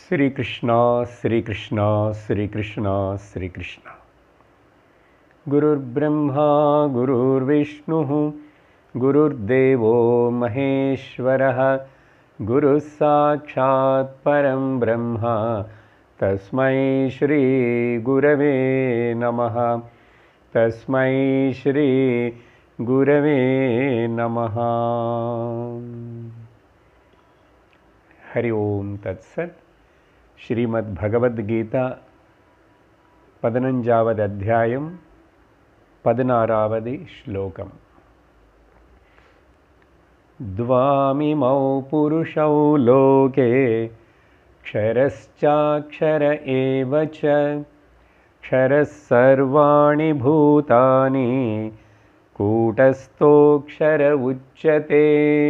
श्रीकृष्णा श्रीकृष्णा श्रीकृष्णा श्रीकृष्णा गुरुर्ब्रह्मा गुरुर्विष्णुः गुरुर्देवो महेश्वरः गुरुः साक्षात् परं ब्रह्म तस्मै श्रीगुरवे नमः तस्मै श्रीगुरवे नमः हरि ओं तत्सत् ஸ்ரீமத்பகவத்கீதா பதினஞ்சாவது அத்தியாயம் பதினாறாவது ஸ்லோகம் द्वामिमौ पुरुषौ लोके क्षरश्चाक्षर एव च क्षरः सर्वाणि भूतानि कूटस्थोऽक्षर उच्यते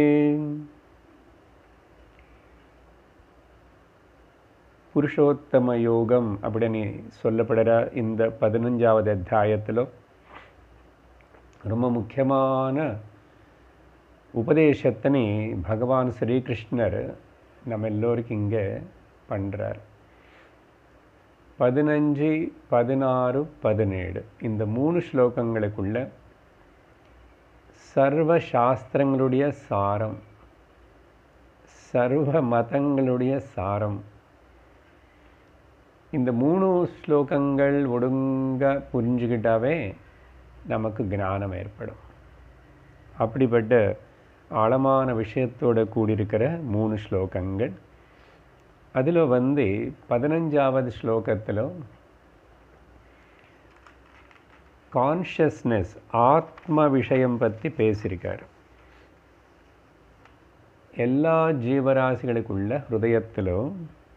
புருஷோத்தம யோகம் அப்படின்னு சொல்லப்படுற இந்த பதினஞ்சாவது அத்தியாயத்தில் ரொம்ப முக்கியமான உபதேசத்தினை பகவான் ஸ்ரீகிருஷ்ணர் நம்ம எல்லோருக்கும் இங்கே பண்ணுறார் பதினஞ்சு பதினாறு பதினேழு இந்த மூணு ஸ்லோகங்களுக்குள்ள சர்வ சாஸ்திரங்களுடைய சாரம் சர்வ மதங்களுடைய சாரம் இந்த மூணு ஸ்லோகங்கள் ஒழுங்க புரிஞ்சுக்கிட்டாவே நமக்கு ஞானம் ஏற்படும் அப்படிப்பட்ட ஆழமான விஷயத்தோட கூடியிருக்கிற மூணு ஸ்லோகங்கள் அதில் வந்து பதினஞ்சாவது ஸ்லோகத்தில் கான்ஷியஸ்னஸ் ஆத்ம விஷயம் பற்றி பேசியிருக்கார் எல்லா ஜீவராசிகளுக்குள்ள ஹிருதயத்திலும்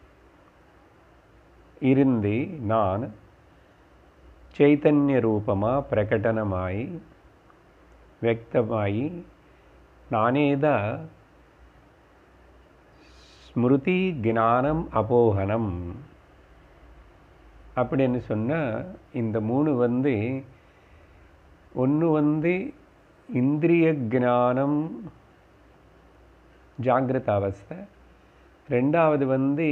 இருந்து நான் చైతన్య రూపమా ప్రకటనమాయి వ్యక్తమాయి నానేద ஸ்மிருதி ஞானம் அபோகனம் அப்படின்னு சொன்னால் இந்த மூணு வந்து ஒன்று வந்து இந்திரிய ஞானம் ஜாகிரத அவஸ்தை ரெண்டாவது வந்து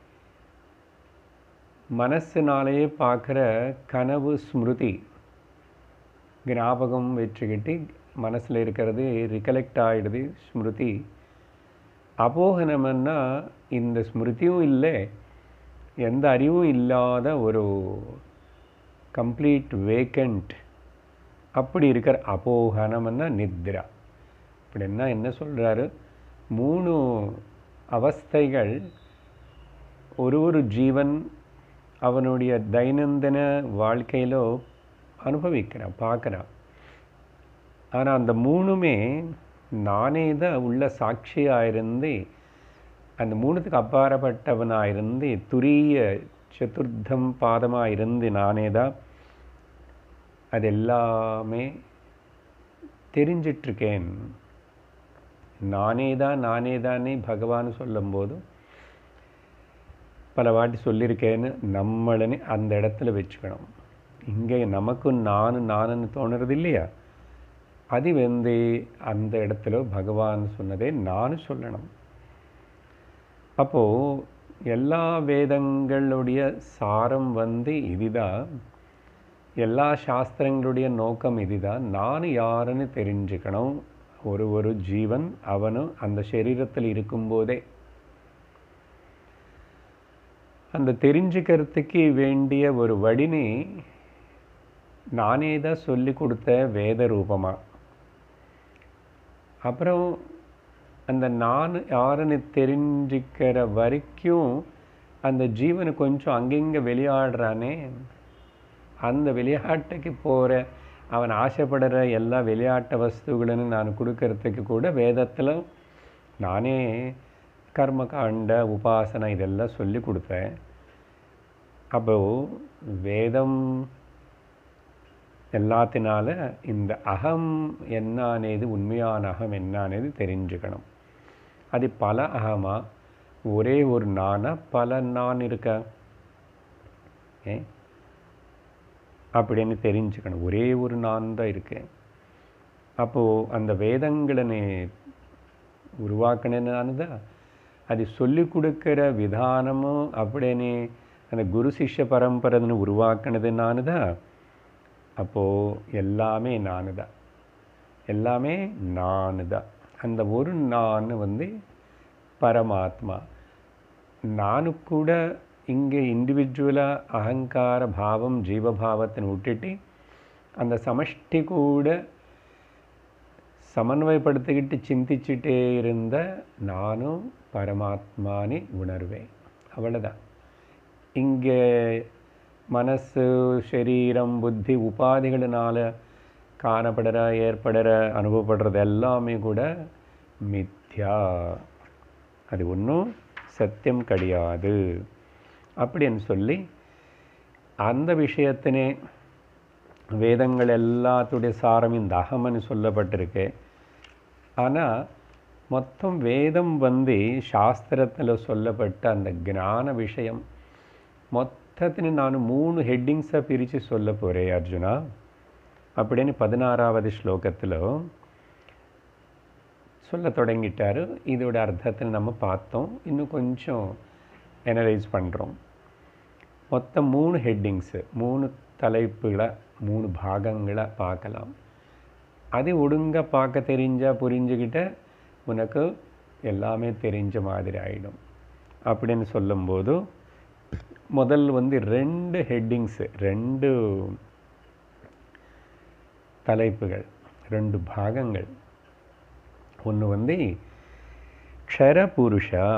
மனசுனாலேயே பார்க்குற கனவு ஸ்மிருதி ஞாபகம் வச்சுக்கிட்டு மனசில் இருக்கிறது ரிகலெக்ட் ஆகிடுது ஸ்மிருதி அபோகனம்னா இந்த ஸ்மிருதியும் இல்லை எந்த அறிவும் இல்லாத ஒரு கம்ப்ளீட் வேக்கண்ட் அப்படி இருக்கிற அபோகனம்னா நித்ரா அப்படின்னா என்ன சொல்கிறாரு மூணு அவஸ்தைகள் ஒரு ஒரு ஜீவன் அவனுடைய தைனந்தின வாழ்க்கையில் அனுபவிக்கிறான் பார்க்குறான் ஆனால் அந்த மூணுமே நானே தான் உள்ள சாட்சியாக இருந்து அந்த மூணுத்துக்கு அப்பாறப்பட்டவனாக இருந்து துரிய சதுர்த்தம் பாதமாக இருந்து நானே தான் அது எல்லாமே தெரிஞ்சிட்ருக்கேன் நானே தான் நானே தானே பகவான் சொல்லும்போது பல வாட்டி சொல்லியிருக்கேன்னு நம்மளனே அந்த இடத்துல வச்சுக்கணும் இங்கே நமக்கு நான் நானுன்னு தோணுறது இல்லையா அது வந்து அந்த இடத்துல பகவான் சொன்னதே நான் சொல்லணும் அப்போது எல்லா வேதங்களுடைய சாரம் வந்து இதுதான் எல்லா சாஸ்திரங்களுடைய நோக்கம் இதுதான் நான் யாருன்னு தெரிஞ்சுக்கணும் ஒரு ஒரு ஜீவன் அவனும் அந்த சரீரத்தில் இருக்கும்போதே அந்த தெரிஞ்சுக்கிறதுக்கு வேண்டிய ஒரு வடினி நானே தான் சொல்லி கொடுத்த வேத ரூபமாக அப்புறம் அந்த நான் யாருன்னு தெரிஞ்சுக்கிற வரைக்கும் அந்த ஜீவனை கொஞ்சம் அங்கங்கே விளையாடுறானே அந்த விளையாட்டுக்கு போகிற அவன் ஆசைப்படுற எல்லா விளையாட்டு வஸ்துಗಳನ್ನು நான் கொடுக்கறதுக்கு கூட வேதத்தில் நானே கர்மகாண்ட உபாசனை இதெல்லாம் சொல்லி கொடுத்தேன் அப்போது வேதம் எல்லாத்தினால இந்த அகம் என்ன అనేది உண்மையான அகம் என்ன అనేది தெரிஞ்சுக்கணும் அது பல அகமா ஒரே ஒரு நானா பல நான் இருக்க ஏ அப்படின்னு தெரிஞ்சுக்கணும் ஒரே ஒரு நான் தான் இருக்கேன் அப்போது அந்த வேதங்களை உருவாக்கினேன்னு தான் அது சொல்லிக் கொடுக்குற விதானமும் அப்படின்னு அந்த குரு சிஷ்ய பரம்பரைன்னு உருவாக்குனது நான் தான் அப்போது எல்லாமே நான் தான் எல்லாமே நான் தான் அந்த ஒரு நான் வந்து பரமாத்மா நானு கூட இங்கே இண்டிவிஜுவலாக அகங்கார பாவம் ஜீவபாவத்தை விட்டுட்டு அந்த சமஷ்டி கூட சமன்வயப்படுத்திக்கிட்டு சிந்திச்சுட்டே இருந்த நானும் பரமாத்மானி உணர்வேன் அவ்வளோதான் இங்கே மனசு சரீரம் புத்தி உபாதிகளினால காணப்படுற ஏற்படுற அனுபவப்படுறது எல்லாமே கூட மித்யா அது ஒன்றும் சத்தியம் கிடையாது அப்படின்னு சொல்லி அந்த விஷயத்தினே வேதங்கள் எல்லாத்துடைய சாரம் இந்த அகம்னு சொல்லப்பட்டிருக்கு ஆனால் மொத்தம் வேதம் வந்து சாஸ்திரத்தில் சொல்லப்பட்ட அந்த ஞான விஷயம் மொத்தത്തിന് நான் மூணு ஹெட்டிங்ஸாக பிரித்து சொல்ல போகிறேன் அர்ஜுனா அப்படின்னு பதினாறாவது ஸ்லோகத்தில் சொல்ல தொடங்கிட்டாரு இதோட அர்த்தத்தை நம்ம பார்த்தோம் இன்னும் கொஞ்சம் அனலைஸ் பண்ணுறோம் மொத்தம் மூணு ஹெட்டிங்ஸு மூணு தலைப்புகளை மூணு பாகங்களை பார்க்கலாம் அது ஒழுங்காக பார்க்க தெரிஞ்சா புரிஞ்சுக்கிட்ட உனக்கு எல்லாமே தெரிஞ்ச மாதிரி ஆகிடும் அப்படின்னு சொல்லும்போது முதல் வந்து ரெண்டு ஹெட்டிங்ஸு ரெண்டு தலைப்புகள் ரெண்டு பாகங்கள் ஒன்று வந்து க்ஷரபுருஷா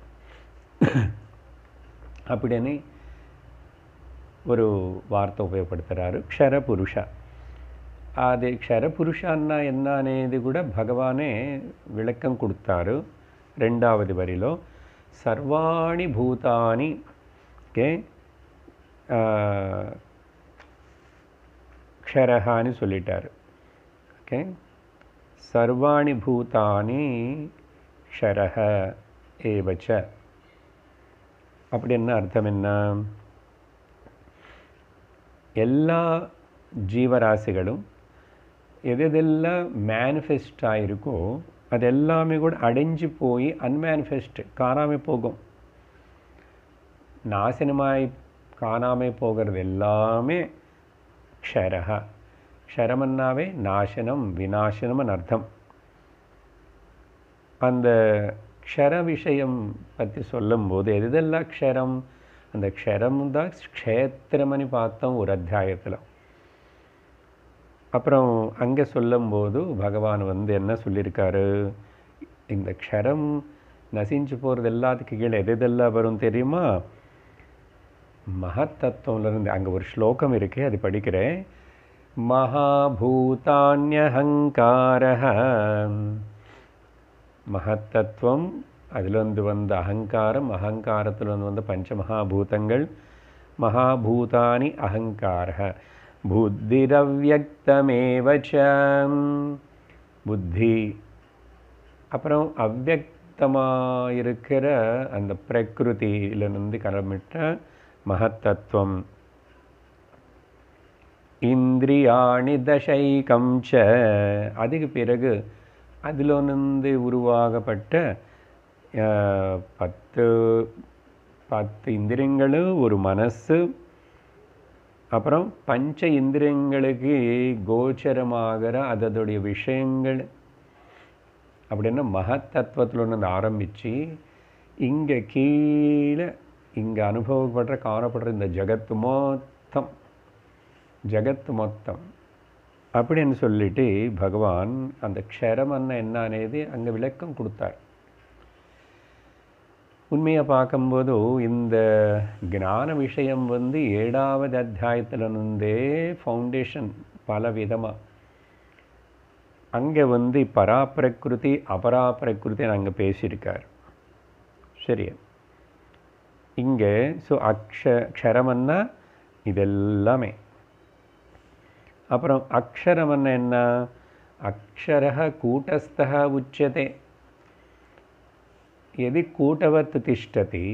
அப்படின்னு ஒரு வார்த்தை ఉపయోగపడుతున్నారు క్షరపురుష అది క్షరపురుష అన్న ఎన్న అనేది కూడా భగవానే విளக்கம் கொடுத்தாரு రెండవది వరిలో సర్వాణి భూతాని ఓకే క్షరహ అని சொல்லிட்டாரு ஓகே சர்வாணி பூதானி க்ஷரஹ ஏவச்ச அப்படி என்ன அர்த்தம் என்ன எல்லா ஜீவராசிகளும் எதெல்லாம் மேனிஃபெஸ்ட் ஆகிருக்கோ அது எல்லாமே கூட அடைஞ்சு போய் அன்மேனிஃபெஸ்ட் காணாமல் போகும் நாசனமாய் காணாமல் போகிறது எல்லாமே க்ஷரஹ க்ஷரமன்னாவே நாசனம் விநாசனம்னு அர்த்தம் அந்த க்ஷர விஷயம் பற்றி சொல்லும்போது எதெல்லாம் க்ஷரம் அந்த க்ஷரம் தான் க்ஷேத்திரம்னு பார்த்தோம் ஒரு அத்தியாயத்தில் அப்புறம் அங்கே சொல்லும்போது பகவான் வந்து என்ன சொல்லியிருக்காரு இந்த க்ஷரம் நசிஞ்சு போகிறது எல்லாத்துக்கு கீழே எது எதெல்லாம் வரும் தெரியுமா மகத்தத்துவம்லேருந்து அங்கே ஒரு ஸ்லோகம் இருக்கு அது படிக்கிறேன் மகாபூதான்யஹங்கார மகத்தத்துவம் அதிலிருந்து வந்த அகங்காரம் அகங்காரத்திலிருந்து வந்த பஞ்சமகாபூதங்கள் மகாபூதானி அகங்கார புத்திரவ்யக்தமேவச்ச புத்தி அப்புறம் அவ்வக்தமாக இருக்கிற அந்த பிரகிருதியிலிருந்து கிளம்பிட்ட மகத்தத்துவம் இந்திரியாணி தசைகம் ச அதுக்கு பிறகு அதிலிருந்து உருவாகப்பட்ட அஹ், பத்து பத்து இந்திரியங்களும் ஒரு மனசு அப்புறம் பஞ்ச இந்திரியங்களுக்கு கோச்சரமாகிற அதோடைய விஷயங்கள் அப்படின்னா மகத்தத்துவத்தில் ஒன்று ஆரம்பித்து இங்கே கீழே இங்கே அனுபவப்படுற காணப்படுற இந்த ஜகத்து மொத்தம் ஜகத் மொத்தம் அப்படின்னு சொல்லிட்டு பகவான் அந்த க்ஷரம் அண்ணன் என்ன అనేది அங்கே விளக்கம் கொடுத்தார் உண்மையை பார்க்கும்போது இந்த ஞான விஷயம் வந்து ஏழாவது அத்தியாயத்திலிருந்தே ஃபவுண்டேஷன் பல விதமாக அங்கே வந்து பராப்பிரகிருதி அபராப்பிரகிருதி அங்கே பேசியிருக்கார் சரி இங்கே ஸோ அக்ஷ க்ஷரமன்னா இதெல்லாமே அப்புறம் அக்ஷரமன்னா என்ன அக்ஷரः கூட்டஸ்தः உச்சதே எது கூட்டவத் திஷ்டதி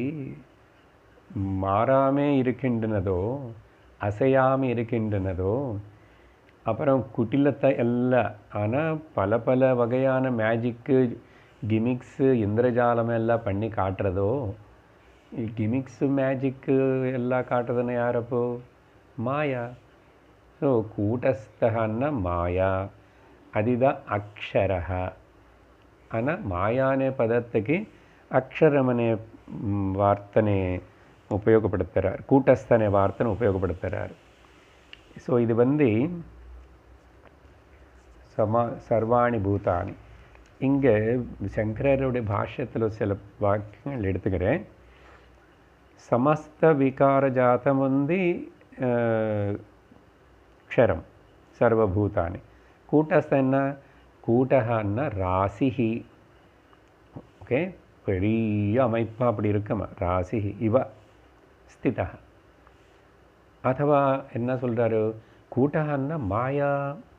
மாறாமே இருக்கின்றனதோ அசையாமல் இருக்கின்றனதோ அப்புறம் குட்டிலத்தை எல்லாம் ஆனால் பல பல வகையான மேஜிக்கு கிமிக்ஸு இந்திரஜாலம் எல்லாம் பண்ணி காட்டுறதோ கிமிக்ஸு மேஜிக்கு எல்லாம் காட்டுறதுன்னு யாரப்போ மாயா ஸோ కూటస్థ మాయా అదిదా అక్షర అన మాయా అనే పదత్తుకి అక్షరం అనే మ్, వార్తని ఉపయోగப்படுத்துகிறார் கூட்டஸ்த అనే వార్తను ఉపయోగப்படுத்துகிறார் ஸோ இது வந்து சமா சர்வாணி பூதானி இங்கே சங்கரருடைய பாஷ்யத்தில் சில வாக்கியங்கள் எடுத்துக்கிறேன் సమస్త వికార జాతం ఉంది ఆ, క్షరం సర్వభూతాన్ని కూటస్థ అన్న கூட்ட அన్న ராசி ஓகே பெரிய அமைப்பாக அப்படி இருக்கமா ராசி இவ ஸ்திதா ಅಥವಾ என்ன சொல்கிறாரு கூட்டன்னா மாயா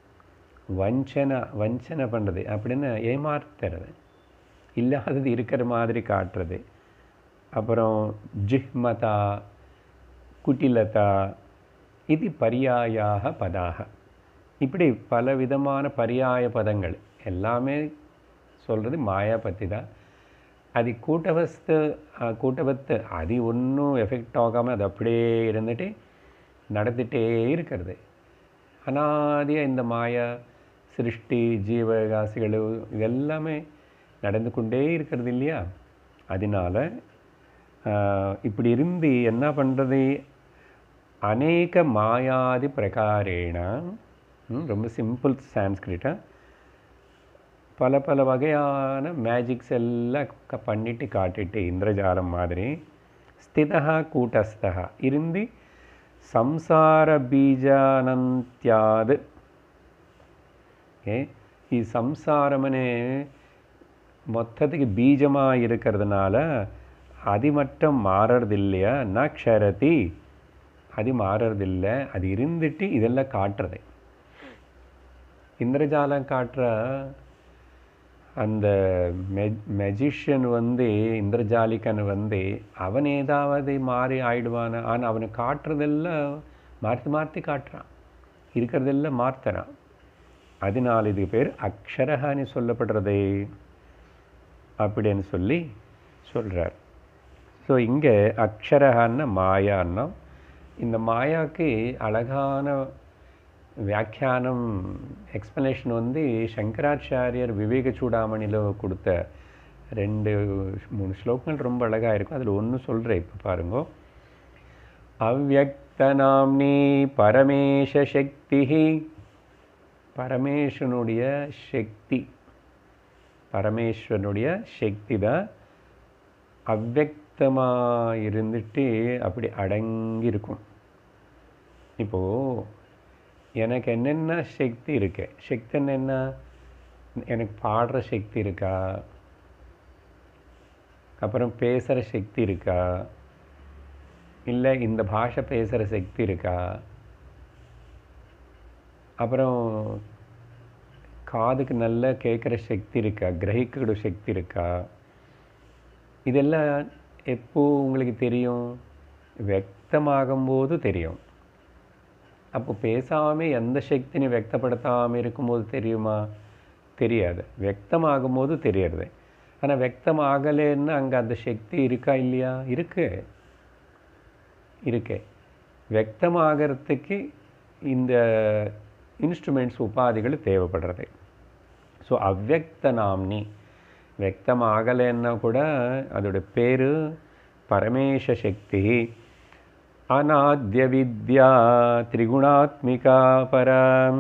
வஞ்சனை வஞ்சனை பண்ணுறது அப்படின்னு ஏமாத்துறது இல்லாதது இருக்கிற மாதிரி காட்டுறது அப்புறம் ஜிஹ்மதா குட்டிலதா இது பரியாயாக பதாக இப்படி பல விதமான பரியாய பதங்கள் எல்லாமே சொல்கிறது மாயா பற்றி தான் அது கூட்டவஸ்து அஹ், கூட்டவத்து அது ஒன்றும் எஃபெக்ட் ஆகாமல் அது அப்படியே இருந்துட்டு நடந்துகிட்டே இருக்கிறது அனாதியாக இந்த மாயா சிருஷ்டி ஜீவகாசிகள் இதெல்லாமே நடந்து கொண்டே இருக்கிறது இல்லையா அதனால ஆஹ், இப்படி இருந்து என்ன பண்ணுறது அநேக மாயாதி பிரகாரேண ம், ரொம்ப சிம்பிள் சான்ஸ்கிரிட்டா பல பல வகையான மேஜிக்ஸ் எல்லாம் க பண்ணிட்டு காட்டிட்டு இந்திரஜாலம் மாதிரி ஸ்திதா கூட்டஸ்தா இருந்து సంసార బీజానంత్యాద్ ஓகே ఈ సంసారం అనే மொத்தத்துக்கு பீஜமாக இருக்கிறதுனால அது மட்டும் மாறுறது இல்லையா ந க்ஷரதி அது மாறுறதில்ல அது இருந்துட்டு இதெல்லாம் காட்டுறது இந்திரஜாலம் காட்டுற அந்த மெ மெஜிஷியன் வந்து இந்திரஜாலிகன் வந்து அவன் ஏதாவது மாறி ஆயிடுவான ஆனால் அவனை காட்டுறதெல்லாம் மாற்றி மாற்றி காட்டுறான் இருக்கிறதெல்லாம் மாற்றுறான் அதனால் இது பேர் அக்ஷரஹான்னு சொல்லப்படுறது அப்படின்னு சொல்லி சொல்கிறார் ஸோ இங்கே அக்ஷரஹான்னா மாயான்னா இந்த மாயாக்கு அழகான வியாக்கியானம் எக்ஸ்ப்ளனேஷன் வந்து சங்கராச்சாரியர் விவேக சூடாமணியில் கொடுத்த ரெண்டு மூணு ஸ்லோகங்கள் ரொம்ப அழகாக இருக்கும் அதில் ஒன்று சொல்கிறேன் இப்போ பாருங்க அவ்வக்தநாம்னி பரமேஷ சக்தி பரமேஸ்வனுடைய சக்தி பரமேஸ்வரனுடைய சக்தி தான் அவ்வக்தமாக இருந்துட்டு அப்படி அடங்கி இருக்கும் இப்போது எனக்கு என்னென்ன சக்தி இருக்கு சக்தி என்ன எனக்கு பாடுற சக்தி இருக்கா அப்புறம் பேசுகிற சக்தி இருக்கா இல்லை இந்த பாஷை பேசுகிற சக்தி இருக்கா அப்புறம் காதுக்கு நல்லா கேட்குற சக்தி இருக்கா கிரகிக்கிற சக்தி இருக்கா இதெல்லாம் எப்போ உங்களுக்கு தெரியும் వ్యక్తமாகும்போது தெரியும் அப்போ பேசாமல் எந்த சக்தினி వ్యక్తப்படுத்தாமல் இருக்கும்போது தெரியுமா தெரியாது వ్యక్తமாகும்போது தெரியறது ஆனால் వ్యక్తం ஆகலைன்னா அங்கே அந்த சக்தி இருக்கா இல்லையா இருக்கு இருக்கு వ్యక్తமாகறதுக்கு இந்த இன்ஸ்ட்ருமெண்ட்ஸ் உபாதிகள் தேவைப்படுறது ஸோ அவ்வக்த நாம்னி వ్యక్తం ఆగలేన్నా కూడా అదుడి పేరు పరమేశ శక్తి అనాద్య విద్యా త్రిగుణాత్మిక పరం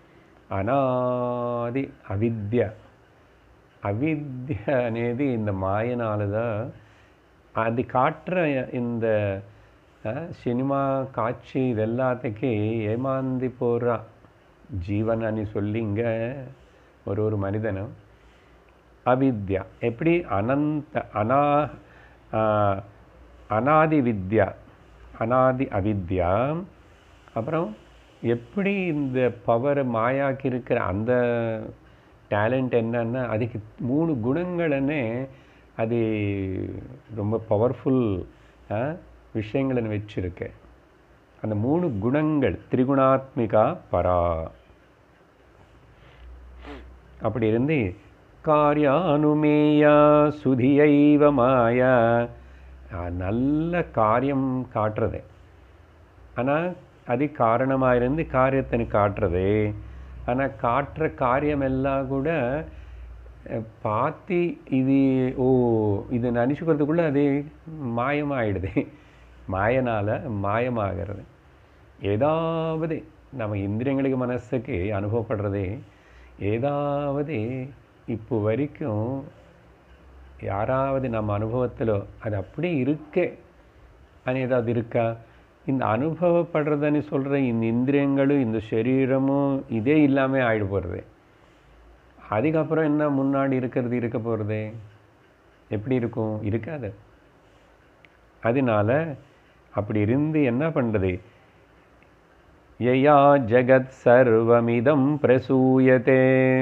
అనాది అవిద్య అవిద్య అనేది இந்த மாயனால தான் அது காட்டுற இந்த அஹ், சினிமா காட்சி இது எல்லாத்துக்கு ஏமாந்தி போகிறா ஜீவன் అని சொல்லி இங்கே ஒரு ஒரு மனிதனும் அவித்யா எப்படி அனந்த அனா ஆஹ், அனாதி வித்யா அனாதி அவித்யா அப்புறம் எப்படி இந்த பவர் மாயாக்கு இருக்கிற அந்த டேலண்ட் என்னன்னா அதுக்கு மூணு குணங்களே அது ரொம்ப பவர்ஃபுல் விஷயங்களை வச்சிருக்கு அந்த மூணு குணங்கள் திரிகுணாத்மிகா பரா அப்படி இருந்து காரியானுமேயா சுதியைவ மாயா அஹ் நல்ல காரியம் காட்டுறது ஆனால் அது காரணமாக இருந்து காரியத்தை காட்டுறது ஆனால் காட்டுற காரியம் எல்லாம் கூட அஹ், பார்த்து இது ஓ இது நினச்சிக்கிறதுக்குள்ளே அது மாயமாயிடுது மாயனால் மாயமாகிறது ஏதாவது நம்ம இந்திரியங்களுக்கு மனசுக்கு அனுபவப்படுறது ஏதாவது இப்போ வரைக்கும் யாராவது நம்ம அனுபவத்தில் அது அப்படியே இருக்கே అని ஏதாவது இருக்கா இந்த அனுபவப்படுறதுன்னு சொல்கிற இந்த இந்திரியங்களும் இந்த சரீரமும் இதே இல்லாமல் ஆயிட போகிறது அதுக்கப்புறம் என்ன முன்னாடி இருக்கிறது இருக்க போகிறது எப்படி இருக்கும் இருக்காது அதனால அப்படி இருந்து என்ன பண்ணுறது யயா ஜகத் சர்வமிதம் பிரசூயத்தே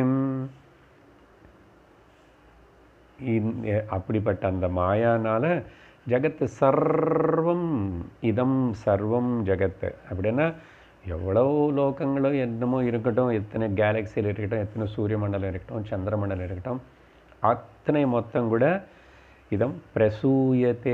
இந்த- அப்படிப்பட்ட அந்த மாயானால ஜகத்து சர்வம் இதம் சர்வம் ஜகத்து அப்படின்னா எவ்வளோ லோகங்களோ என்னமோ இருக்கட்டும் எத்தனை கேலக்சியில் இருக்கட்டும் எத்தனை சூரிய மண்டலம் இருக்கட்டும் சந்திர மண்டலம் இருக்கட்டும் அத்தனை மொத்தம் கூட இதம் பிரசூயத்தே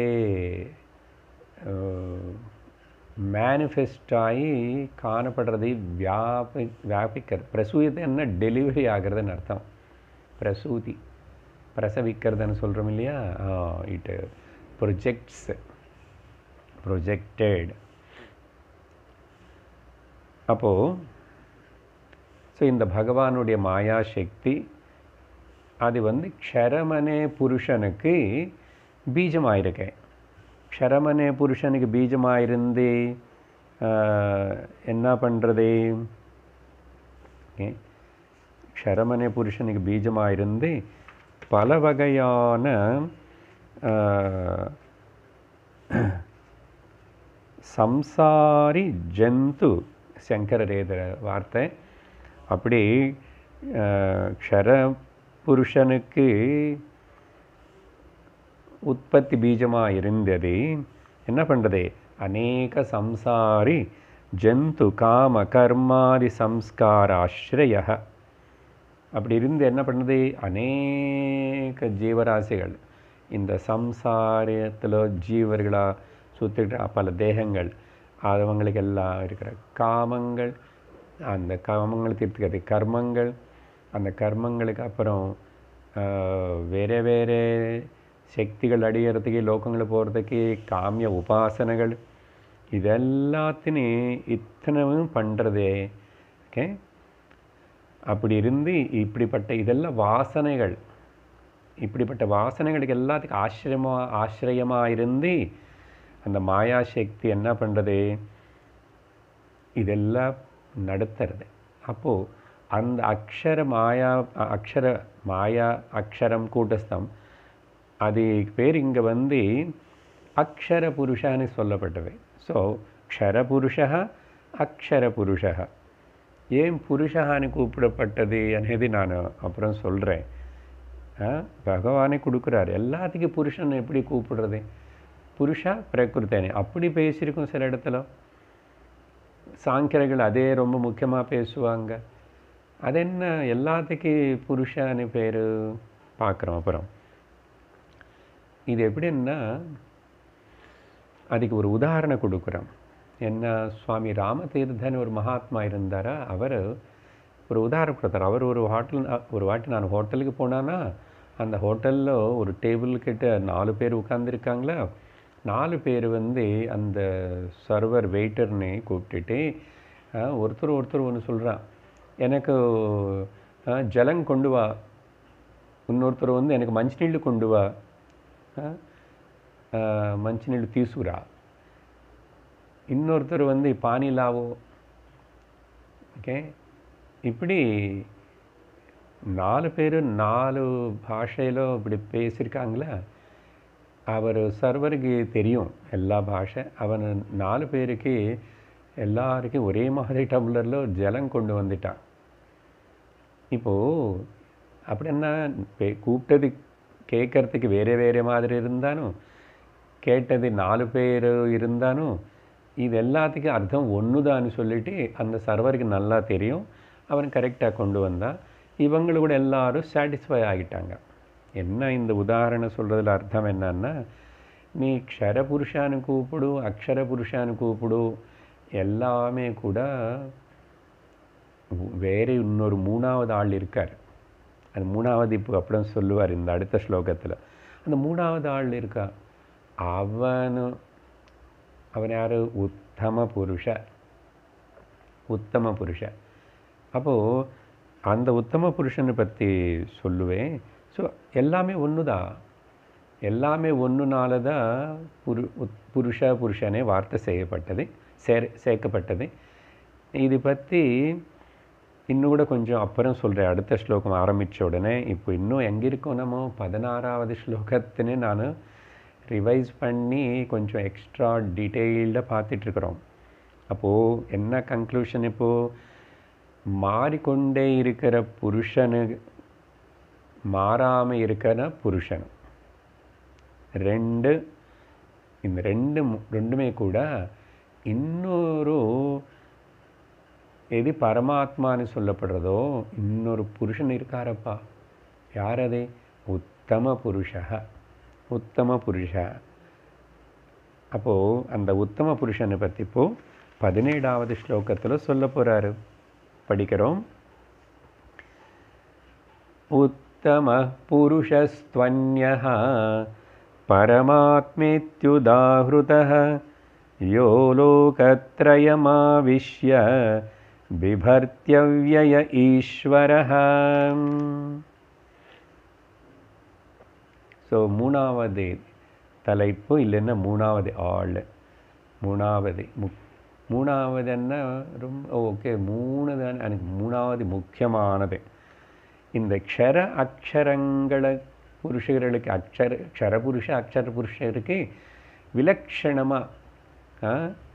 மேனிஃபெஸ்ட் ஆகி காணப்படுறது வியாபி வியாபிக்கிறது பிரசூயத்தை என்ன டெலிவரி ஆகிறதுன்னு அர்த்தம் பிரசூதி பிரசவிக்கிறதுன்னு சொல்கிறோம் இல்லையா இட் ப்ரொஜெக்ட்ஸ் ப்ரொஜெக்டட் அப்போது ஸோ இந்த பகவானுடைய மாயா சக்தி அது வந்து க்ஷரமனே புருஷனுக்கு பீஜமாயிருக்கேன் க்ஷரமனே புருஷனுக்கு பீஜமாயிருந்து ஆஹ், என்ன பண்ணுறது க்ஷரமனே புருஷனுக்கு பீஜமாயிருந்து பல வகையான ஆஹ், சம்சாரி ஜந்து சங்கரரேத வார்த்தை அப்படி ஆஹ், க்ஷர புருஷனுக்கு உற்பத்தி பீஜமாக இருந்தது என்ன பண்ணுறது அநேக சம்சாரி ஜந்து காம கர்மாதி சம்ஸ்காராஸ்ரய அப்படி இருந்து என்ன பண்ணுது அநேக ஜீவராசிகள் இந்த சம்சாரத்தில் ஜீவர்களாக சுற்றிட்டு பல தேகங்கள் அவங்களுக்கு எல்லாம் இருக்கிற காமங்கள் அந்த காமங்களை தீர்த்துக்கிறது கர்மங்கள் அந்த கர்மங்களுக்கு அப்புறம் ஆஹ், வேற வேற சக்திகள் அடையிறதுக்கு லோகங்களை போகிறதுக்கு காமிய உபாசனைகள் இதெல்லாத்தையும் இத்தனையும் பண்ணுறதே ஓகே அப்படி இருந்து இப்படிப்பட்ட இதெல்லாம் வாசனைகள் இப்படிப்பட்ட வாசனைகளுக்கு எல்லாத்துக்கும் ஆசிரியமாக ஆசிரியமாக இருந்து அந்த மாயா சக்தி என்ன பண்ணுறது இதெல்லாம் நடத்துறது அப்போது அந்த அக்ஷர மாயா அ- அக்ஷர மாயா அக்ஷரம் கூட்டஸ்தம் அது பேர் இங்கே வந்து அக்ஷர புருஷன்னு சொல்லப்பட்டது ஸோ க்ஷர புருஷா அக்ஷர புருஷா ஏன் புருஷான்னு கூப்பிடப்பட்டது అనేది நான் அப்புறம் சொல்கிறேன் பகவானே கொடுக்குறாரு எல்லாத்துக்கும் புருஷன் எப்படி கூப்பிடுறது புருஷா பிரகிருத்தேனே அப்படி பேசியிருக்கோம் சில இடத்துல சாங்கியர்கள் அதே ரொம்ப முக்கியமாக பேசுவாங்க அது என்ன எல்லாத்துக்கும் புருஷான்னு பேர் பார்க்குறோம் அப்புறம் இது எப்படின்னா அதுக்கு ஒரு உதாரணம் கொடுக்குறோம் என்ன சுவாமி ராமதீர்தன் ஒரு மகாத்மா இருந்தாரா அவர் ஒரு உதாரணம் கொடுத்தார் அவர் ஒரு ஹோட்டல் ஒரு வாட்டி நான் ஹோட்டலுக்கு போனானா அந்த ஹோட்டலில் ஒரு டேபிள் கிட்ட நாலு பேர் உட்காந்துருக்காங்களா நாலு பேர் வந்து அந்த சர்வர் வெயிட்டர்னு கூப்பிட்டுட்டு அஹ், ஒருத்தர் ஒருத்தர் ஒன்று சொல்கிறான் எனக்கு அஹ், ஜலம் கொண்டு வா இன்னொருத்தர் வந்து எனக்கு మంచినీళ్ళు கொண்டு வா அஹ், அஹ், మంచినీళ్ళు తీసుకురా இன்னொருத்தர் வந்து பானி லாவோ ஓகே இப்படி நாலு பேர் நாலு பாஷையில் இப்படி பேசியிருக்காங்களா அவர் சர்வருக்கு தெரியும் எல்லா பாஷை அவன் நாலு பேருக்கு எல்லாருக்கும் ஒரே மாதிரி டம்ளரில் ஜலம் கொண்டு வந்துட்டான் இப்போது அப்படின்னா பே- கூப்பிட்டது கேட்கறதுக்கு வேறு வேறு மாதிரி இருந்தாலும் கேட்டது நாலு பேர் இருந்தாலும் இது எல்லாத்துக்கும் அர்த்தம் ஒன்று சொல்லிட்டு அந்த சர்வருக்கு நல்லா தெரியும் அவன் கரெக்டாக கொண்டு வந்தான் இவங்களு கூட எல்லாரும் சாட்டிஸ்ஃபை ஆகிட்டாங்க என்ன இந்த உதாரணம் சொல்கிறதுல அர்த்தம் என்னன்னா நீ க்ஷர புருஷான்னு கூப்பிடு அக்ஷர புருஷான்னு கூப்பிடு எல்லாமே கூட வேறு இன்னொரு மூணாவது ஆள் இருக்கார் அது மூணாவது இப்போ அப்புறம் சொல்லுவார் இந்த அடுத்த ஸ்லோகத்தில் அந்த மூணாவது ஆள் இருக்கா அவனு அவன் யார் உத்தம புருஷ உத்தம புருஷ அப்போது அந்த உத்தம புருஷனை பற்றி சொல்லுவேன் ஸோ எல்லாமே ஒன்று தான் எல்லாமே ஒன்றுனால தான் புரு உத் புருஷ புருஷனே வார்த்தை செய்யப்பட்டது சேர் சேர்க்கப்பட்டது இது பற்றி இன்னும் கூட கொஞ்சம் அப்புறம் சொல்கிறேன் அடுத்த ஸ்லோகம் ஆரம்பித்த உடனே இப்போ இன்னும் எங்கே இருக்கோம் நம்ம பதினாறாவது ஸ்லோகத்தினே நான் ரிவைஸ் பண்ணி கொஞ்சம் எக்ஸ்ட்ரா டீட்டெயில்டாக பார்த்துட்ருக்குறோம் அப்போது என்ன கன்க்ளூஷன் இப்போது மாறிக்கொண்டே இருக்கிற புருஷனு மாறாமல் இருக்கிற புருஷன் ரெண்டு இந்த ரெண்டு மு- ரெண்டுமே கூட இன்னொரு எது பரமாத்மான்னு சொல்லப்படுறதோ இன்னொரு புருஷன் இருக்காரப்பா யார் அது உத்தம புருஷா உத்தம புருஷா அப்போது அந்த உத்தம புருஷனை பற்றி இப்போ பதினேழாவது ஸ்லோகத்தில் சொல்ல போகிறாரு படிக்கிறோம் उत्तमः पुरुषस्त्वन्यः परमात्मेत्युदाहृतः यो लोकत्रयमाविश्य बिभर्त्यव्यय ईश्वरः ஸோ மூணாவது தலைப்பு இல்லைன்னா மூணாவது ஆள் மூணாவது முக் மூணாவது என்ன ரொம்ப ஓகே மூணு தான் எனக்கு மூணாவது முக்கியமானது இந்த க்ஷர அக்ஷரங்களை புருஷர்களுக்கு அக்ஷர க்ஷர புருஷ அக்ஷர புருஷருக்கு விலக்ஷணமாக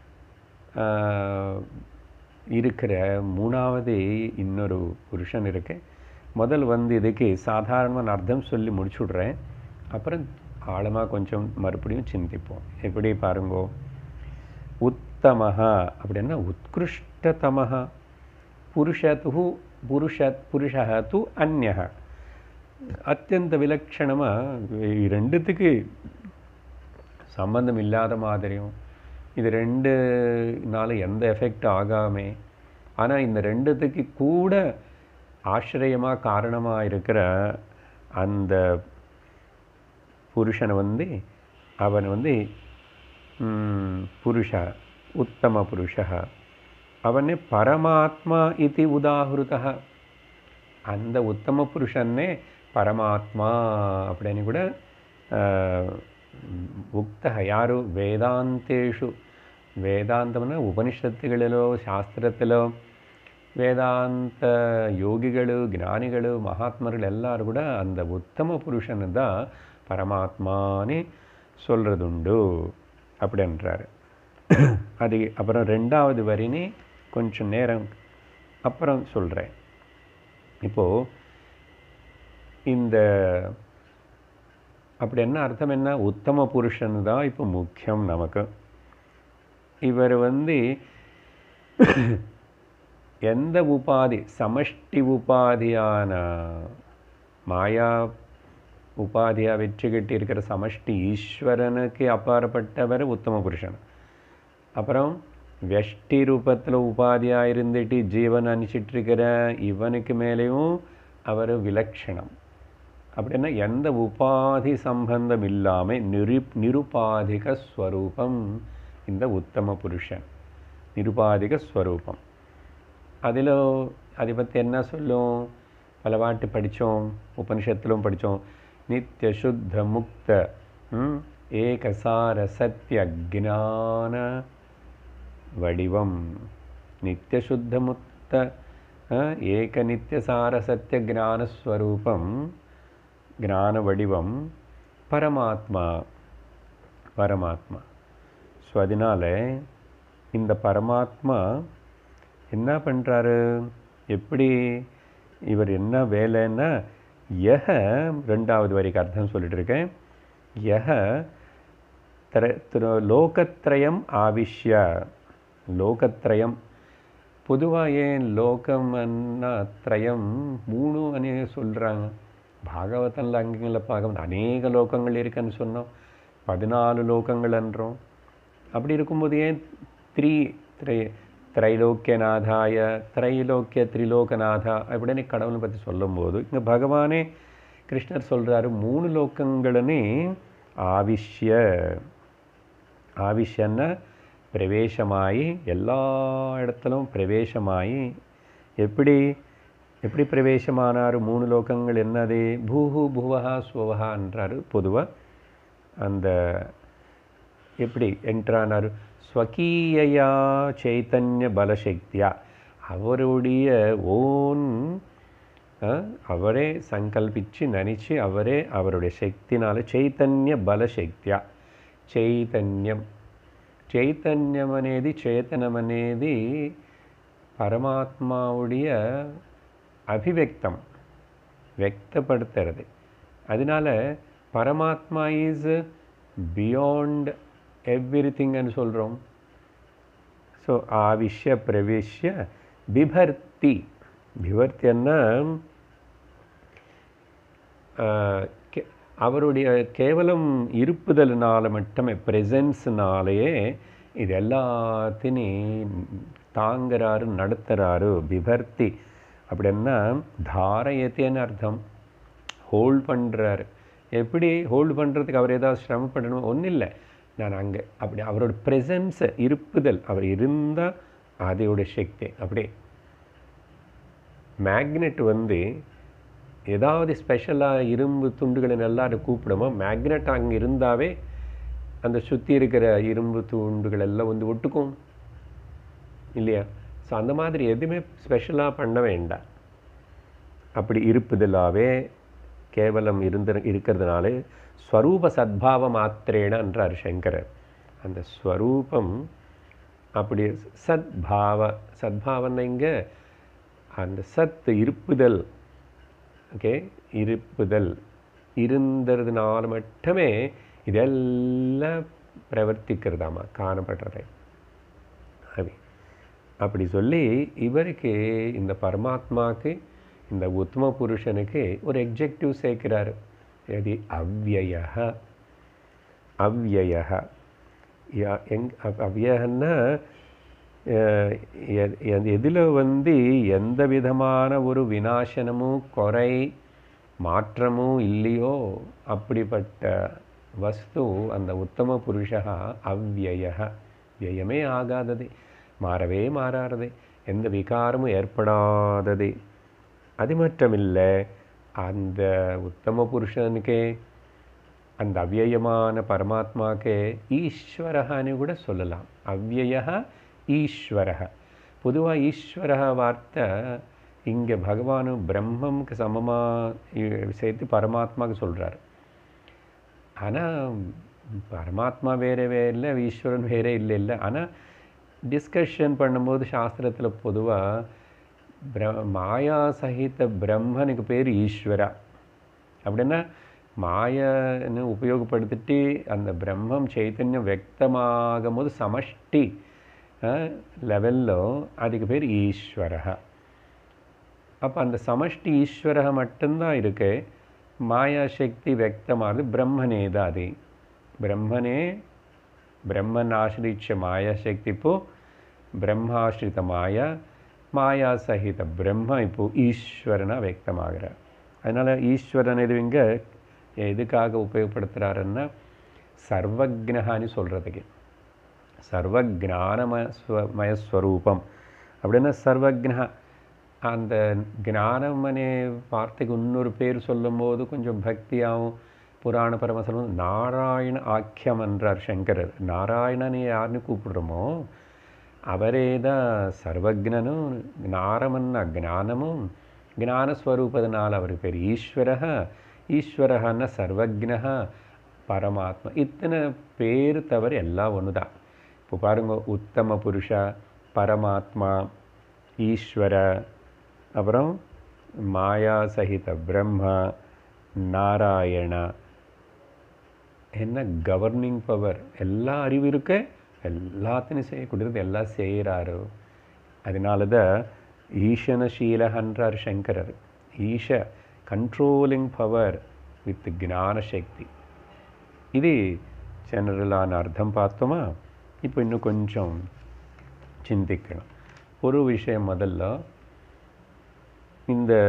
இருக்கிற மூணாவது இன்னொரு புருஷன் இருக்கு முதல் வந்து இதுக்கு சாதாரணமான அர்த்தம் சொல்லி முடிச்சுடுறேன் அப்புறம் ஆழமாக கொஞ்சம் மறுபடியும் சிந்திப்போம் எப்படி பாருங்கோ உத்தமஹா அப்படின்னா உத்கிருஷ்டதமஹா புருஷத்து புருஷ புருஷா து அந்யஹ அத்தியந்த விலட்சணமாக ரெண்டுத்துக்கு சம்பந்தம் இல்லாத மாதிரியும் இது ரெண்டுனால எந்த எஃபெக்ட் ஆகாமே ஆனால் இந்த ரெண்டுத்துக்கு கூட ஆசிரியமாக காரணமாக இருக்கிற அந்த புருஷனை வந்து அவன் வந்து ம், புருஷா உத்தம புருஷா அவனே பரமாத்மா இது உதாகிருதா அந்த உத்தம புருஷன்னே பரமாத்மா அப்படின்னு கூட உக்த யாரு வேதாந்தேஷு வேದಾಂತம்னா ಉಪನಿಷತ್ತುಗಳಲ್ಲೋ ಶಾಸ್ತ್ರத்திலோ ವೇದಾಂತ ಯೋಗಿಗಳು ಜ್ಞಾನಿಗಳು ಮಹಾತ್ಮர்கள் எல்லாரும் கூட அந்த உத்தம புருஷனை தான் பரமாத்மான்னு சொல்கிறதுண்டு அப்படின்றாரு அது அப்புறம் ரெண்டாவது வரினே கொஞ்சம் நேரம் அப்புறம் சொல்கிறேன் இப்போது இந்த அப்படி என்ன அர்த்தம் என்ன உத்தம புருஷன் தான் இப்போ முக்கியம் நமக்கு இவர் வந்து எந்த உபாதி சமஷ்டி உபாதியான மாயா உபாதியாக வச்சுக்கிட்டு இருக்கிற சமஷ்டி ஈஸ்வரனுக்கு அப்பாற்பட்டவர் உத்தம புருஷன் அப்புறம் வெஷ்டி ரூபத்தில் உபாதியாக இருந்துட்டு ஜீவன் அனுப்பிச்சிட்டு இருக்கிற இவனுக்கு மேலேயும் அவர் விலக்ஷணம் அப்படின்னா எந்த உபாதி சம்பந்தம் இல்லாமல் நிரு நிருபாதிக ஸ்வரூபம் இந்த உத்தம புருஷன் நிருபாதிக ஸ்வரூபம் அதில் அதை பற்றி என்ன சொல்லும் பல வாட்டி படித்தோம் உபனிஷத்திலும் படித்தோம் நித்திய சுத்த முக்த ம், ஏகசார சத்திய ஜான வடிவம் நித்திய சுத்த முக்த அஹ், ஏக நித்தியசார சத்திய ஞானஸ்வரூபம் ஞான வடிவம் பரமாத்மா பரமாத்மா ஸோ அதனால இந்த பரமாத்மா என்ன பண்ணுறாரு எப்படி இவர் என்ன வேலைன்னா யஹ ரெண்டாவது வரிக்கு அர்த்தம் சொல்லிட்டு இருக்கேன் யஹ திர திரு லோகத்ரயம் ஆவிஷ்ய லோகத்ரயம் பொதுவாக ஏன் லோகம்னா திரயம் மூணு அனே சொல்கிறாங்க பாகவதனில் அங்கங்களில் பார்க்க அநேக லோகங்கள் இருக்குன்னு சொன்னோம் பதினாலு லோகங்கள் என்றோம் அப்படி இருக்கும்போது ஏன் த்ரீ திரை திரைலோக்கியநாதாய திரைலோக்கிய திரிலோகநாதா அப்படின்னு கடவுளை பற்றி சொல்லும்போது இங்கே பகவானே கிருஷ்ணர் சொல்கிறாரு மூணு லோகங்களனே ஆவிஷ்ய ஆவிஷ்யன்னா பிரவேசமாயி எல்லா இடத்திலும் பிரவேசமாயி எப்படி எப்படி பிரவேசமானார் மூணு லோகங்கள் என்னது பூஹு புவஹா ஸ்வஹான்றாரு பொதுவாக அந்த எப்படி என்ட்ரானார் ஸ்வகீயா சைத்தன்ய பலசக்தியா அவருடைய ஓன் அவரே சங்கல்பிச்சு நினச்சி அவரே அவருடைய சக்தினால చైతన్య బలశక్త్యా చైతన్యం చైతన్యం అనేది చేతనం అనేది பரமாத்மாவுடைய அபிவெக்தம் వ్యక్తப்படுத்துறது அதனால பரமாத்மா இஸ் பியாண்ட் எவ்ரி திங்னு சொல்கிறோம் ஸோ ஆவிஷ்ய பிரவேஷ்ய பிபர்த்தி பிபர்த்தின்னா அவருடைய கேவலம் இருப்புதல்னால மட்டுமே ப்ரெசன்ஸ்னாலேயே இது எல்லாத்தையும் தாங்குறாரு நடத்துகிறாரு பிபர்த்தி அப்படின்னா தாரயத்தேன்னு அர்த்தம் ஹோல்ட் பண்ணுறாரு எப்படி ஹோல்டு பண்ணுறதுக்கு அவர் ஏதாவது சிரமப்படணும் ஒன்றும் இல்லை நான் அங்கே அப்படி அவரோட ப்ரெசன்ஸை இருப்புதல் அவர் இருந்தால் அதோட சக்தி அப்படியே மேக்னெட் வந்து ஏதாவது ஸ்பெஷலாக இரும்பு துண்டுகளை நல்லா அதை கூப்பிடுமோ மேக்னெட் அங்கே இருந்தாவே அந்த சுற்றி இருக்கிற இரும்பு துண்டுகள் எல்லாம் வந்து ஒட்டுக்கும் இல்லையா ஸோ அந்த மாதிரி எதுவுமே ஸ்பெஷலாக பண்ண வேண்டாம் அப்படி இருப்புதலாகவே கேவலம் இருந்த இருக்கிறதுனால ஸ்வரூப சத்பாவ மாத்திரேனன்றார் சங்கரர் அந்த ஸ்வரூபம் அப்படி சத்பாவ சத்பாவனை இங்கே அந்த சத் இருப்புதல் ஓகே இருப்புதல் இருந்ததுனால மட்டுமே இதெல்லாம் பிரவர்த்திக்கிறதாமா காணப்படுறதை அப்படி அப்படி சொல்லி இவருக்கு இந்த பரமாத்மாவுக்கு இந்த உத்தம புருஷனுக்கு ஒரு எக்ஜெக்டிவ் சேர்க்கிறாரு எது அவ்வய அவ்வய எங் அவ்வயன்னா எதில் வந்து எந்த விதமான ஒரு விநாசனமும் குறை மாற்றமும் இல்லையோ அப்படிப்பட்ட வஸ்து அந்த உத்தம புருஷா அவ்வய வியமே ஆகாதது மாறவே மாறாதது எந்த விகாரமும் ஏற்படாதது அது மட்டுமில்லை அந்த உத்தம புருஷனுக்கே அந்த அவ்வயமான பரமாத்மாக்கே ஈஸ்வரஹான்னு கூட சொல்லலாம் அவ்வய ஈஸ்வரஹ பொதுவாக ஈஸ்வர வார்த்தை இங்கே பகவானு பிரம்மம்க்கு சமமாக சேர்த்து பரமாத்மாவுக்கு சொல்கிறார் ஆனால் பரமாத்மா வேறே வேறு இல்லை ஈஸ்வரன் வேறே இல்லை இல்லை ஆனால் டிஸ்கஷன் பண்ணும்போது சாஸ்திரத்தில் பொதுவாக பிர மாயா சகித பிரம்மனுக்கு பேர் ஈஸ்வரா அப்படின்னா மாயன்னு உபயோகப்படுத்திட்டு அந்த பிரம்மம் చైతన్యం వ్యక్తమాகும் போது సమష్టి లెవెల్లో அதுக்கு பேர் ஈஸ்வர அப்போ அந்த சமஷ்டி ஈஸ்வர மட்டும்தான் இருக்கு மாயா சக்தி వ్యక్తமாகுது பிரம்மனே தான் அது பிரம்மனே பிரம்மன் ஆசிரிச்ச மாயா சக்தி இப்போ பிரம்மாசிரித மாயா மாயா சகித பிரம்ம இப்போ ஈஸ்வரனாக வியக்தமாகிறார் அதனால் ஈஸ்வரன் இது இங்கே எதுக்காக உபயோகப்படுத்துகிறாருன்னா சர்வக்னஹான்னு சொல்கிறதுக்கு சர்வஜானமயஸ்வரூபம் அப்படின்னா சர்வக்னா அந்த ஞானமனே வார்த்தைக்கு இன்னொரு பேர் சொல்லும்போது கொஞ்சம் பக்தியாகவும் புராண பரமசலம் நாராயண ஆக்கியம் என்றார் சங்கரர் நாராயணனை யாருன்னு கூப்பிடுறோமோ அவரே தான் சர்வஜனும் ஞானமன்னா ஞானமும் ஞானஸ்வரூபதனால் அவர் பேர் ஈஸ்வர ஈஸ்வரன்னா சர்வஜா பரமாத்மா இத்தனை பேர் தவிர எல்லாம் ஒன்று தான் இப்போ பாருங்க உத்தம புருஷா பரமாத்மா ஈஸ்வர அப்புறம் மாயா சகித பிரம்ம நாராயண என்ன கவர்னிங் பவர் எல்லா அறிவு இருக்க எல்லாத்தையும் செய்யக்கூடியது எல்லாம் செய்கிறாரு அதனால தான் ஈசனசீலகன்றார் சங்கரர் ஈஷ கண்ட்ரோலிங் பவர் வித் ஞான சக்தி ఇది జనరల్ అర్థం பார்த்தோமா இப்போ இன்னும் கொஞ்சம் சிந்திக்கணும் ஒரு விஷயம் முதல்ல இந்த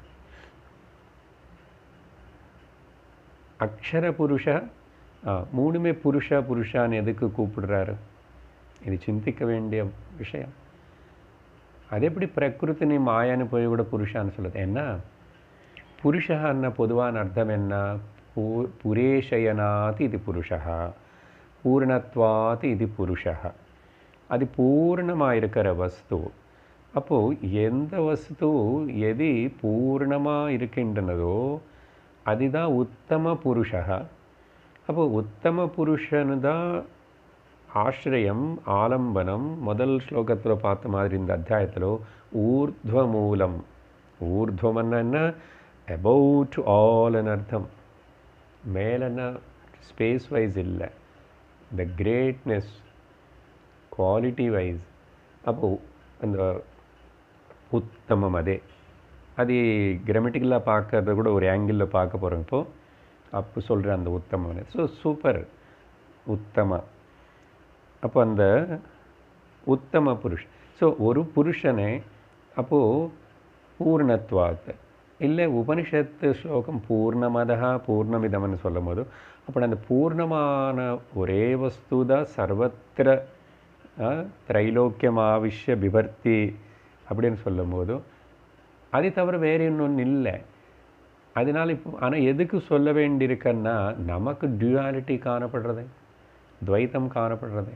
அக்ஷர புருஷ ஆ, மூணுமே புருஷா புருஷான்னு எதுக்கு கூப்பிடுறாரு இது சிந்திக்க வேண்டிய விஷயம் அது எப்படி பிரகிருத்தினி மாயான்னு போய் கூட புருஷான்னு சொல்லுது ஏன்னா புருஷா அన్న பொதுவான அர்த்தம் என்ன பூ புரேஷயனாத் இது புருஷா பூர்ணத்வாத் இது புருஷா அது பூர்ணமாக இருக்கிற வஸ்து அப்போது எந்த வஸ்து எது பூர்ணமாக இருக்கின்றனதோ அதுதான் உத்தம புருஷா அப்போ உத்தம புருஷனு தான் ஆசிரியம் ஆலம்பனம் முதல் ஸ்லோகத்தில் பார்த்த மாதிரி இந்த அத்தியாயத்தில் ஊர்ಧ್ವ மூலம் ஊர்ಧ್வம்னா என்ன அபவுட் ஆல்னு அர்த்தம் மேலன்னா ஸ்பேஸ் வைஸ் இல்லை த கிரேட்னஸ் குவாலிட்டி வைஸ் அப்போது அந்த உத்தமம் அதே அது கிராமட்டிக்கலாக பார்க்கறத கூட ஒரு ஆங்கிளில் பார்க்க போகிறோம் இப்போது அப்போ சொல்கிற அந்த உத்தமம் ஸோ சூப்பர் உத்தம அப்போ அந்த உத்தம புருஷ் ஸோ ஒரு புருஷனை அப்போது பூர்ணத்வாத் இல்லை உபனிஷத்து ஸ்லோகம் பூர்ணமதா பூர்ணமிதம்னு சொல்லும் போது அப்போ அந்த பூர்ணமான ஒரே வஸ்து தான் சர்வத்திர ஆ, திரைலோக்கியம் ஆவிஷ்ய பிபர்த்தி அப்படின்னு சொல்லும்போது அது தவிர வேறு இன்னொன்று இல்லை அதனால் இப்போ ஆனால் எதுக்கு சொல்ல வேண்டியிருக்கன்னா நமக்கு டியூவாலிட்டி காணப்படுறது துவைத்தம் காணப்படுறது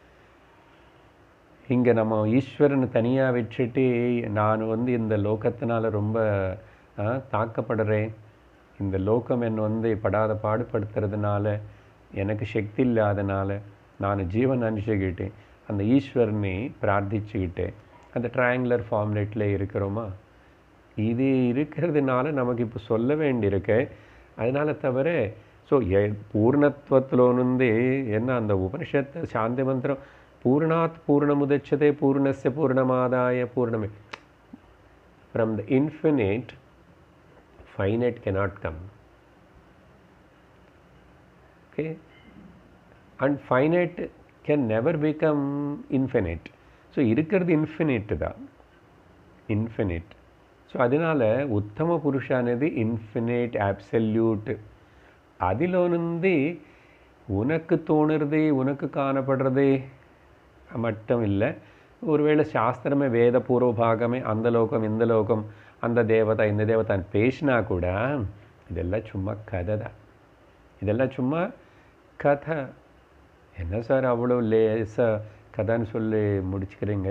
இங்கே நம்ம ஈஸ்வரனை தனியாக வச்சுட்டு நான் வந்து இந்த லோகத்தினால ரொம்ப ஆ, தாக்கப்படுறேன் இந்த லோகம் என்னை வந்து படாத பாடுபடுத்துறதுனால எனக்கு சக்தி இல்லாதனால நான் ஜீவன் அனுப்பிச்சுக்கிட்டு அந்த ஈஸ்வரனை பிரார்த்திச்சுக்கிட்டு அந்த ட்ரையாங்குலர் ஃபார்ம்லெட்டில் இருக்கிறோமா இது இருக்கிறதுனால நமக்கு இப்போ சொல்ல வேண்டியிருக்கு அதனால தவிர ஸோ பூர்ணத்துவத்திலோனுந்து என்ன அந்த உபனிஷத்து சாந்தி மந்திரம் பூர்ணாத் பூர்ணமுதச்சதே பூர்ணஸ்ய பூர்ணமாதாய பூர்ணமே from the infinite finite cannot come okay and finite can never become infinite so இருக்கிறது இன்ஃபினிட் தான் இன்ஃபினிட் ஸோ அதனால் உத்தம புருஷானது இன்ஃபினிட் ஆப்சல்யூட் அதிலோனுந்து உனக்கு தோணுறது உனக்கு காணப்படுறது மட்டும் இல்லை ஒருவேளை சாஸ்திரமே வேத பூர்வ பாகமே அந்த லோகம் இந்த லோகம் அந்த தேவதா இந்த தேவதான்னு பேசினா கூட இதெல்லாம் சும்மா கதை தான் இதெல்லாம் சும்மா கதை என்ன சார் அவ்வளோ லேசாக கதைன்னு சொல்லி முடிச்சுக்கிறீங்க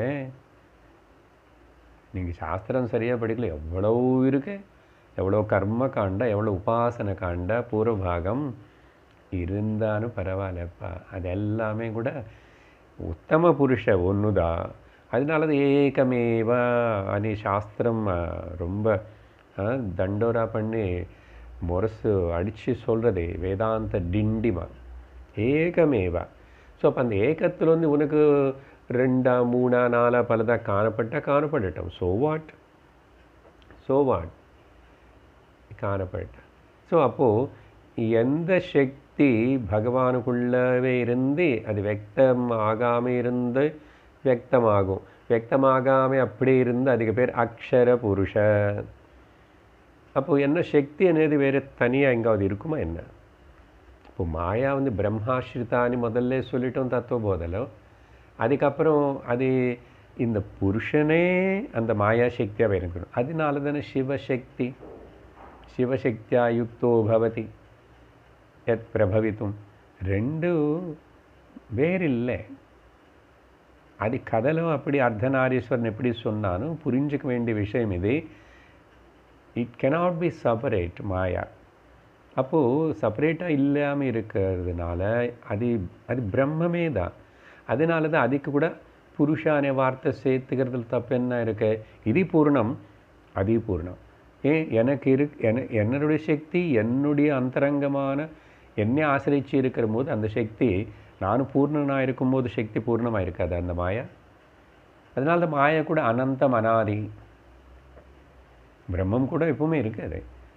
நீங்கள் சாஸ்திரம் சரியாக படிக்கல எவ்வளோ இருக்கு எவ்வளோ கர்ம காண்ட எவ்வளோ உபாசன காண்ட பூர்வபாகம் இருந்தாலும் பரவாயில்லப்பா அது எல்லாமே கூட உத்தம புருஷ ஒன்று தான் அதனால அது ஏகமேவா అని சாஸ்திரம் ஆ, ரொம்ப ஆ, தண்டோரா பண்ணி முரசு அடித்து சொல்கிறது வேதாந்த டிண்டிமா ஏகமேவா ஸோ அப்போ அந்த ஏகத்தில் வந்து உனக்கு ரெண்டா மூணா நாலா பலதா காணப்பட்டால் காணப்படட்டும் ஸோ வாட் ஸோ வாட் காணப்பட்ட ஸோ அப்போது எந்த சக்தி பகவானுக்குள்ளவே இருந்து அது வெக்தம் ஆகாமல் இருந்து வெக்தமாகும் வெக்தமாகாமல் அப்படியே இருந்து அதுக்கு பேர் அக்ஷர புருஷ அப்போ என்ன சக்தி అనేది வேறு தனியாக எங்காவது இருக்குமா என்ன இப்போ மாயா வந்து பிரம்மாஸ்ரிதான்னு முதல்ல சொல்லிட்டோம் தத்துவ போதலோ அதுக்கப்புறம் அது இந்த புருஷனே அந்த மாயா சக்தியாக இருக்கணும் அதனால தானே சிவசக்தி శివశక్త్యా యుక్తో భవతి యత్ ప్రభవితం రెండు வேறில்லை அது கதலும் அப்படி அர்த்தநாரீஸ்வரன் எப்படி சொன்னாலும் புரிஞ்சுக்க வேண்டிய விஷயம் இது இட் cannot பி செப்பரேட் மாயா அப்போது செப்பரேட்டாக இல்லாமல் இருக்கிறதுனால அது அது பிரம்மமே தான் அதனால தான் அதுக்கு கூட புருஷான வார்த்தை சேர்த்துக்கிறதுல தப்பு என்ன இருக்கு இது பூர்ணம் அது பூர்ணம் ஏன் எனக்கு இரு என என்னுடைய சக்தி என்னுடைய அந்தரங்கமான என்னை ஆசிரிச்சு இருக்கிற போது அந்த சக்தி நான் பூர்ணனாக இருக்கும்போது சக்தி பூர்ணமாக இருக்காது அந்த மாயா அதனால தான் மாயா கூட அனந்தம் அனாதி பிரம்மம் கூட எப்பவுமே இருக்காது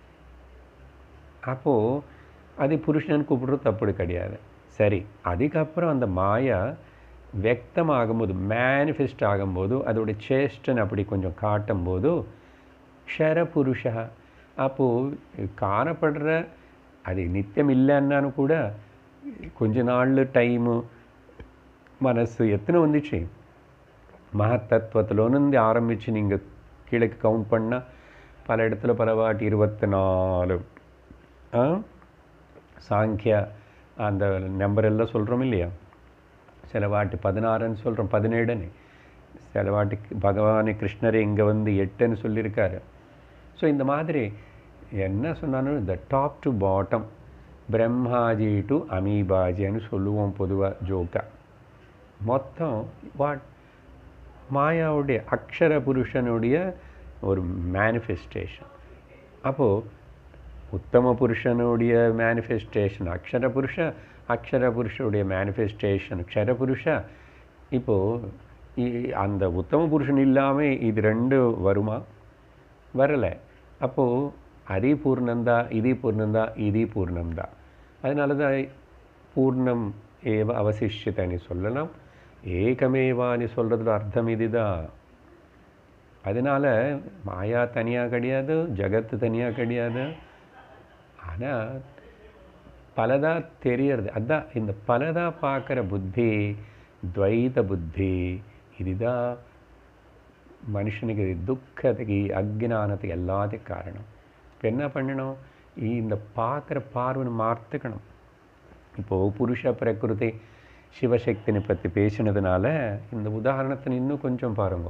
அப்போது அது புருஷன் கூப்பிடுறது தப்பு கிடையாது சரி அதுக்கப்புறம் அந்த மாயா व्यक्तமாகும்போது மேனிஃபெஸ்ட் ஆகும்போது அதோடைய சேஷ்டன் அப்படி கொஞ்சம் காட்டும்போது க்ஷர புருஷா அப்போது காணப்படுற அது நித்தியம் இல்லைன்னாலும் கூட கொஞ்ச நாள் டைமு மனசு எத்தனை வந்துச்சு மகத்தத்துவத்திலோன்னு ஆரம்பித்து நீங்கள் கீழே கவுண்ட் பண்ணால் பல இடத்துல பல வாட்டி இருபத்தி நாலு ஆ? சாங்கியா அந்த நம்பர் எல்லாம் சொல்கிறோம் இல்லையா சில வாட்டி பதினாறுன்னு சொல்கிறோம் பதினேழுன்னு சில வாட்டி பகவான் கிருஷ்ணர் இங்கே வந்து எட்டுன்னு சொல்லியிருக்காரு ஸோ இந்த மாதிரி என்ன சொன்னாலும் இந்த top to bottom Brahmaji to அமீபாஜின்னு சொல்லுவோம் பொதுவாக ஜோக்கா மொத்தம் வாட் மாயாவுடைய அக்ஷர புருஷனுடைய ஒரு மேனிஃபெஸ்டேஷன் அப்போது உத்தம புருஷனுடைய மேனிஃபெஸ்டேஷன் அக்ஷர புருஷ அக்ஷர புருஷனுடைய மேனிஃபெஸ்டேஷன் க்ஷர புருஷ இப்போது அந்த உத்தம புருஷன் இல்லாமல் இது ரெண்டு வருமா வரலை அப்போது அதி பூர்ணந்தா இதி பூர்ணந்தா இதி பூர்ணந்தா அதனால தான் பூர்ணம் ஏவ அவசிஷ்யத்தைன்னு சொல்லலாம் ஏகமேவான்னு சொல்கிறதுல அர்த்தம் இதுதான் அதனால் மாயா தனியாக கிடையாது ஜகத்து தனியாக கிடையாது ஆனால் பலதாக தெரியறது அதான் இந்த பலதாக பார்க்குற புத்தி துவைத புத்தி இதுதான் மனுஷனுக்கு துக்கத்துக்கு அக்ஞானத்துக்கு எல்லாத்துக்கும் காரணம் இப்போ என்ன பண்ணணும் இந்த பார்க்குற பார்வை மாற்றுக்கணும் இப்போது புருஷ பிரகிருதி சிவசக்தினை பற்றி பேசினதுனால இந்த உதாரணத்தை இன்னும் கொஞ்சம் பாருங்க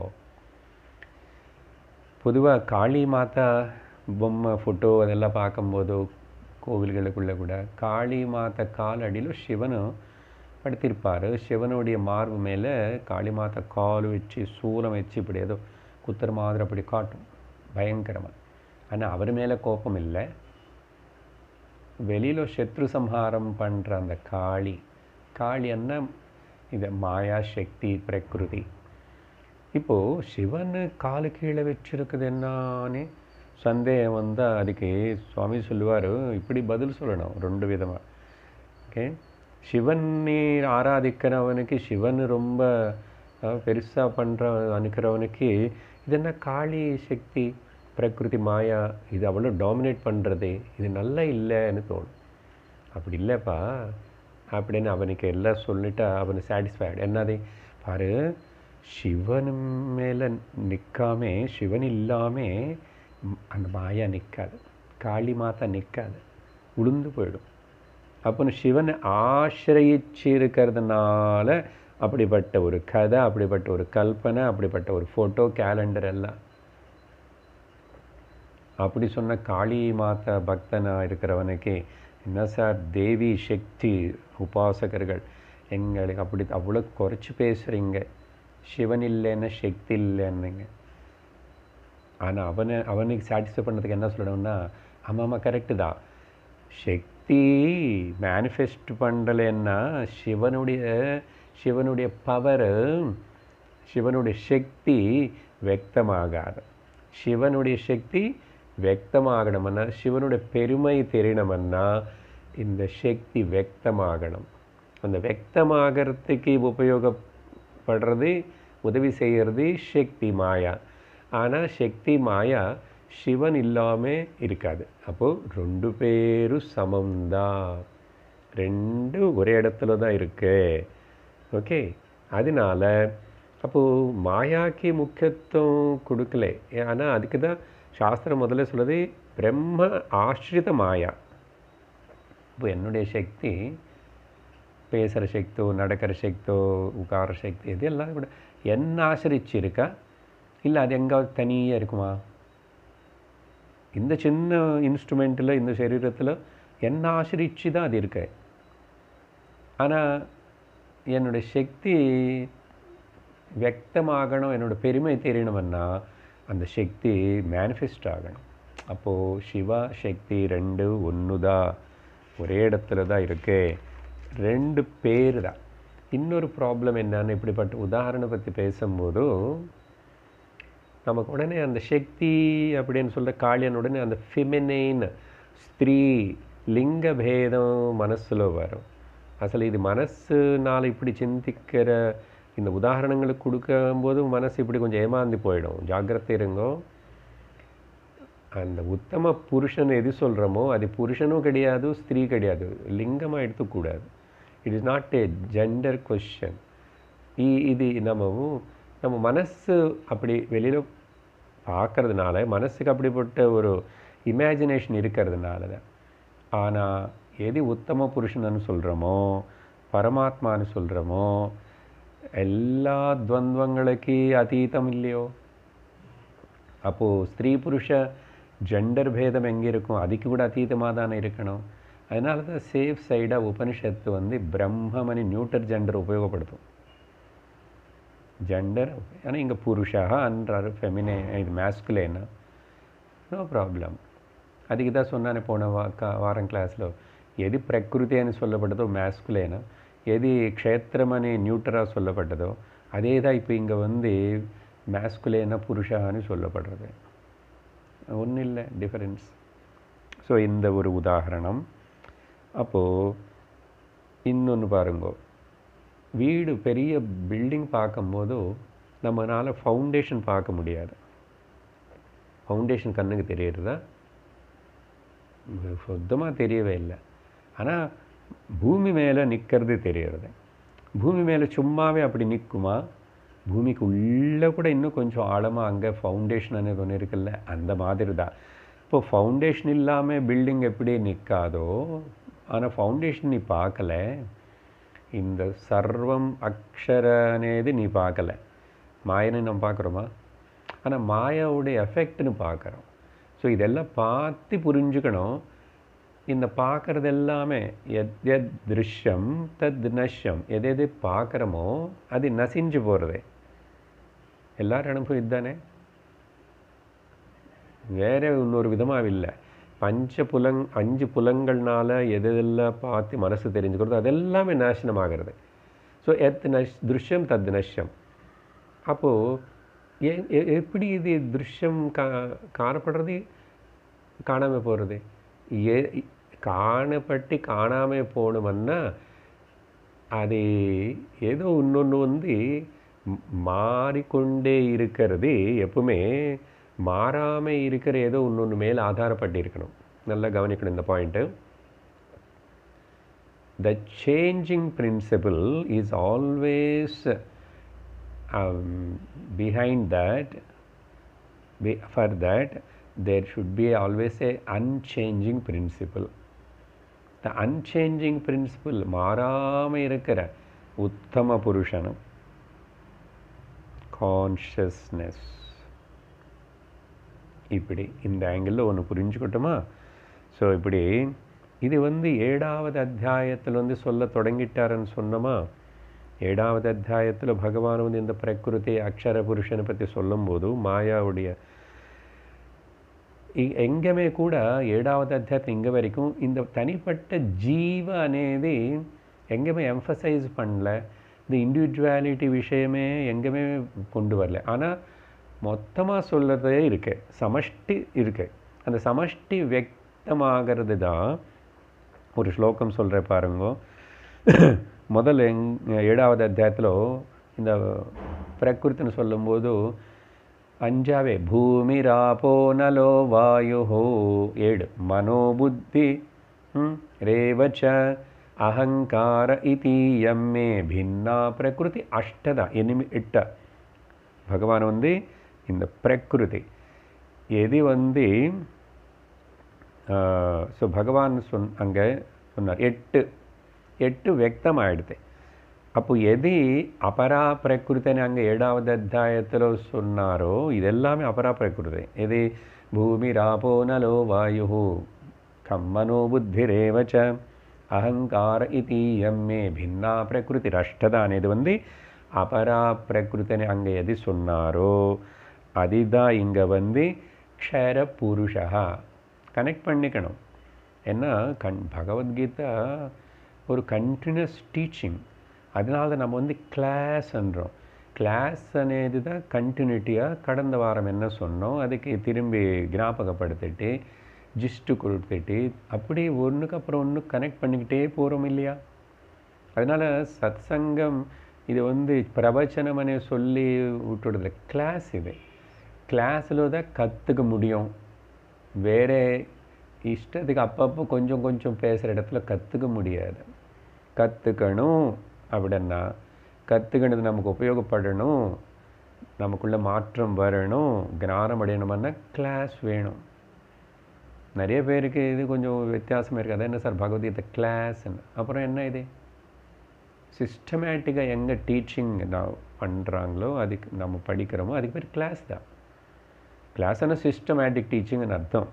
பொதுவாக காளி மாதா பொம்மை ஃபோட்டோ அதெல்லாம் பார்க்கும்போது கோவில்களுக்குள்ளே கூட காளி மாதா கால் அடியில் சிவனும் படுத்திருப்பார் சிவனுடைய மார்பு மேலே காளி மாதா கால் வச்சு சூலம் வச்சு இப்படி ஏதோ குத்துற மாதிரி அப்படி காட்டும் பயங்கரமாக ஆனால் அவர் மேலே கோபம் இல்லை வெளியில் சத்ரு சம்ஹாரம் பண்ணுற அந்த காளி காளி என்ன இது மாயா சக்தி பிரகிருதி இப்போது சிவன் காலு கீழே வச்சிருக்குது என்னான்னு சந்தேகம் வந்தால் அதுக்கு சுவாமி சொல்லுவார் இப்படி பதில் சொல்லணும் ரெண்டு விதமாக ஓகே சிவனை ஆராதிக்கிறவனுக்கு சிவன் ரொம்ப பெருசாக பண்ணுற அனுக்கிறவனுக்கு இது என்ன காளி சக்தி பிரகிருதி மாயா இது அவ்வளோ டாமினேட் பண்ணுறது இது நல்லா இல்லைன்னு தோணும் அப்படி இல்லைப்பா அப்படின்னு அவனுக்கு எல்லாம் சொல்லிட்டா அவனு சாட்டிஸ்ஃபைடு என்னது பாரு சிவன் மேலே நிற்காம சிவன் இல்லாமல் அந்த மாயா நிற்காது காளி மாதா நிற்காது உளுந்து போயிடும் அப்போ சிவனை ஆசிரயிச்சு இருக்கிறதுனால அப்படிப்பட்ட ஒரு கதை அப்படிப்பட்ட ஒரு கல்பனை அப்படிப்பட்ட ஒரு ஃபோட்டோ கேலண்டர் எல்லாம் அப்படி சொன்ன காளி மாதா பக்தனாக இருக்கிறவனுக்கு என்ன சார் தேவி சக்தி உபாசகர்கள் எங்களுக்கு அப்படி அவ்வளோ குறைச்சி பேசுகிறீங்க சிவன் இல்லைன்னா சக்தி இல்லைன்னுங்க ஆனால் அவனை அவனுக்கு சாட்டிஸ்ஃபை பண்ணதுக்கு என்ன சொல்லணும்னா ஆமாம் ஆமாம் கரெக்டு தான் சக்தி மேனிஃபெஸ்ட் பண்ணலைன்னா சிவனுடைய சிவனுடைய பவர் சிவனுடைய சக்தி வெக்தமாகாது சிவனுடைய சக்தி வெக்தமாகணும்னா சிவனுடைய பெருமை தெரியணும்னா இந்த சக்தி வெக்தமாகணும் அந்த வெக்தமாகறதுக்கு உபயோகப்படுறது உதவி செய்கிறது சக்தி மாயா ஆனால் சக்தி மாயா சிவன் இல்லாமல் இருக்காது அப்போது ரெண்டு பேரும் சமம்தான் ரெண்டு ஒரே இடத்துல தான் இருக்கு ஓகே அதனால அப்போது மாயாக்கு முக்கியத்துவம் கொடுக்கல ஆனால் அதுக்கு தான் சாஸ்திரம் முதல்ல சொல்லுது பிரம்ம ஆசிரித மாயா இப்போ என்னுடைய சக்தி பேசுகிற சக்தோ நடக்கிற சக்தோ உட்கார சக்தி இது எல்லாம் கூட என்ன ஆசிரிச்சு இருக்கா இல்லை அது எங்காவது தனியாக இருக்குமா இந்த சின்ன இன்ஸ்ட்ருமெண்ட்டில் இந்த சரீரத்தில் என்ன ஆசிரிச்சு தான் அது இருக்கு ஆனால் என்னுடைய சக்தி వ్యక్తமாகணும் என்னோட பெருமை தெரியணும்னா அந்த சக்தி மேனிஃபெஸ்ட் ஆகணும் அப்போது சிவா சக்தி ரெண்டு ஒன்று தான் ஒரே இடத்துல தான் இருக்கு ரெண்டு பேர் தான் இன்னொரு ப்ராப்ளம் என்னன்னு இப்படிப்பட்ட உதாரணம் பற்றி பேசும்போது நமக்கு உடனே அந்த சக்தி அப்படின்னு சொல்கிற காளியன் உடனே அந்த ஃபெமினைன் ஸ்திரீ லிங்க பேதம் மனசில் வரும் அசல் இது மனசுனால் இப்படி சிந்திக்கிற இந்த உதாரணங்களுக்கு கொடுக்கும்போது மனசு இப்படி கொஞ்சம் ஏமாந்து போயிடும் ஜாக்கிரதை இருங்கோ அந்த உத்தம புருஷன் எது சொல்கிறோமோ அது புருஷனும் கிடையாது ஸ்திரீ கிடையாது லிங்கமாக எடுத்துக்கூடாது it is not a gender question இது நம்ம நம்ம மனசு அப்படி வெளியில் பார்க்கறதுனால மனசுக்கு அப்படிப்பட்ட ஒரு இமேஜினேஷன் இருக்கிறதுனால தான் ஆனால் எது உத்தம புருஷன்னு சொல்கிறோமோ பரமாத்மான்னு சொல்கிறோமோ எல்லா துவந்தங்களுக்கு அதீதம் இல்லையோ அப்போது ஸ்திரீ புருஷ ஜெண்டர் பேதம் எங்கே இருக்கும் அதுக்கு கூட அதீதமாக தானே இருக்கணும் அதனால தான் சேஃப் சைடாக உபனிஷத்து வந்து பிரம்மமணி நியூட்டர் ஜெண்டர் உபயோகப்படுத்தும் ஜெண்டர் ஆனால் இங்கே புருஷா அன்றாரு ஃபெமினே இது மேஸ்குலேனா நோ ப்ராப்ளம் அதுக்கு தான் சொன்னானே போன வா கா வாரம் கிளாஸில் எது பிரகிருத்தின்னு சொல்லப்பட்டதோ மேஸ்குலேனா எது க்ஷேத்திரமணி நியூட்டராக சொல்லப்பட்டதோ அதே தான் இப்போ இங்கே வந்து மேஸ்குலேனா புருஷான்னு சொல்லப்படுறது ஒன்றும் இல்லை டிஃபரன்ஸ் ஸோ இந்த ஒரு உதாரணம் அப்போது இன்னொன்று பாருங்கோ வீடு பெரிய பில்டிங் பார்க்கும்போது நம்மளால் ஃபவுண்டேஷன் பார்க்க முடியாது ஃபவுண்டேஷன் கண்ணுக்கு தெரியறதா சுத்தமாக தெரியவே இல்லை ஆனால் பூமி மேலே நிற்கிறது தெரியறது பூமி மேலே சும்மாவே அப்படி நிற்குமா பூமிக்கு உள்ளே கூட இன்னும் கொஞ்சம் ஆழமாக அங்கே ஃபவுண்டேஷன் అనేది ஒன்று இருக்குல்ல அந்த மாதிரி தான் இப்போ ஃபவுண்டேஷன் இல்லாமல் பில்டிங் எப்படி நிற்காதோ ஆனால் ஃபவுண்டேஷன் நீ பார்க்கல இந்த சர்வம் அக்ஷர అనేది நீ பார்க்கல மாயனை நம்ம பார்க்குறோமா ஆனால் மாயாவுடைய எஃபெக்ட்னு பார்க்குறோம் ஸோ இதெல்லாம் பார்த்து புரிஞ்சுக்கணும் இந்த பார்க்குறது எல்லாமே எத் எத் திருஷ்யம் தத் நஷ்யம் எது எது பார்க்குறோமோ அது நசிஞ்சு போகிறது எல்லாரும் அனுபவம் இதுதானே வேற இன்னொரு விதமாக இல்லை பஞ்ச புலங் அஞ்சு புலங்கள்னால எது எதெல்லாம் பார்த்து மனசு தெரிஞ்சுக்கிறதோ அதெல்லாமே நாசனமாகிறது ஸோ எத் நஷ் திருஷ்யம் தத் நஷ்யம் அப்போது எப்படி இது திருஷ்யம் கா காணப்படுறது காணாமல் போகிறது ஏ காணப்பட்டு காணாமல் போகணுமன்னா அது ஏதோ இன்னொன்று வந்து மாறிக்கொண்டே இருக்கிறது எப்பவுமே மாறாமல் இருக்கிற ஏதோ இன்னொன்று மேலே ஆதாரப்பட்டு இருக்கணும் நல்லா கவனிக்கணும் இந்த point the changing principle is always behind that for that there should be always a unchanging principle the unchanging principle மாறாமல் இருக்கிற உத்தம புருஷனும் கான்ஷியஸ்னஸ் இப்படி இந்த ஆங்கிளில் ஒன்று புரிஞ்சுக்கிட்டோமா ஸோ இப்படி இது வந்து ஏழாவது அத்தியாயத்தில் வந்து சொல்ல தொடங்கிட்டாருன்னு சொன்னோமா ஏழாவது அத்தியாயத்தில் பகவான் வந்து இந்த பிரகிருதி அக்ஷர புருஷனை பற்றி சொல்லும்போது மாயாவுடைய எங்கேயுமே கூட ஏழாவது அத்தியாயத்தில் இங்கே வரைக்கும் இந்த தனிப்பட்ட ஜீவ అనేది எங்கேயுமே எம்ஃபசைஸ் பண்ணல இந்த இண்டிவிஜுவாலிட்டி விஷயமே எங்கேயுமே கொண்டு வரல ஆனால் மொத்தமாக சொல்கிறதே இருக்கு சமஷ்டி இருக்கு அந்த சமஷ்டி வியக்தமாகிறது தான் ஒரு ஸ்லோகம் சொல்கிற பாருங்க முதல்ல எங் ஏழாவது அத்தியாயத்தில் இந்த பிரகிருத்தின்னு சொல்லும்போது அஞ்சாவே பூமிராபோ நலோ வாயு ஏழு மனோபுத்தி ரேவச்ச அகங்கார இதி எம்மே பின்னா பிரகிருதி அஷ்டதா எனிமி எட்ட பகவான் வந்து இந்த பிரகிருதி எது வந்து ஸோ பகவான் சொன் அங்கே சொன்னார் எட்டு எட்டு வியக்தமாயிடுது அப்போ எது அபரா பிரகிருத்தின்னு அங்கே ஏழாவது அத்தியாயத்தில் சொன்னாரோ இதெல்லாமே அபரா பிரகிருதி எது பூமி ராபோ நலோ வாயு கம்மனோ புத்திரேவச்ச அகங்கார இதி எம்மே பின்னா பிரகிருதி அஷ்டதா అనేది வந்து அபரா பிரகிருத்தின்னு அங்கே எது சொன்னாரோ அதுதான் இங்கே வந்து க்ஷர புருஷா கனெக்ட் பண்ணிக்கணும் ஏன்னா கண் பகவத்கீதா ஒரு கண்டினியூஸ் டீச்சிங் அதனால நம்ம வந்து கிளாஸ்ன்றோம் கிளாஸ் అనేది தான் கண்டினியூட்டியாக கடந்த வாரம் என்ன சொன்னோம் அதுக்கு திரும்பி ஞாபகப்படுத்திட்டு ஜிஸ்ட்டு கொடுத்துட்டு அப்படி ஒன்றுக்கு அப்புறம் ஒன்று கனெக்ட் பண்ணிக்கிட்டே போகிறோம் இல்லையா அதனால் சத்சங்கம் இது வந்து பிரவச்சனம் அనే சொல்லி விட்டுடுது கிளாஸ் இது கிளாஸில் தான் கற்றுக்க முடியும் வேறு இஷ்டத்துக்கு அப்பப்போ கொஞ்சம் கொஞ்சம் பேசுகிற இடத்துல கற்றுக்க முடியாது கற்றுக்கணும் அப்படின்னா கற்றுக்கினது நமக்கு உபயோகப்படணும் நமக்குள்ள மாற்றம் வரணும் ஞானம் அடையணும்னா கிளாஸ் வேணும் நிறைய பேருக்கு இது கொஞ்சம் வித்தியாசமாக இருக்குது அது என்ன சார் பகவத்கீதை கிளாஸ்ன்னு அப்புறம் என்ன இது சிஸ்டமேட்டிக்காக எங்கே டீச்சிங் நான் பண்ணுறாங்களோ அதுக்கு நம்ம படிக்கிறோமோ அதுக்கு பேர் கிளாஸ் தான் கிளாஸ்னா சிஸ்டமேட்டிக் டீச்சிங்னு அர்த்தம்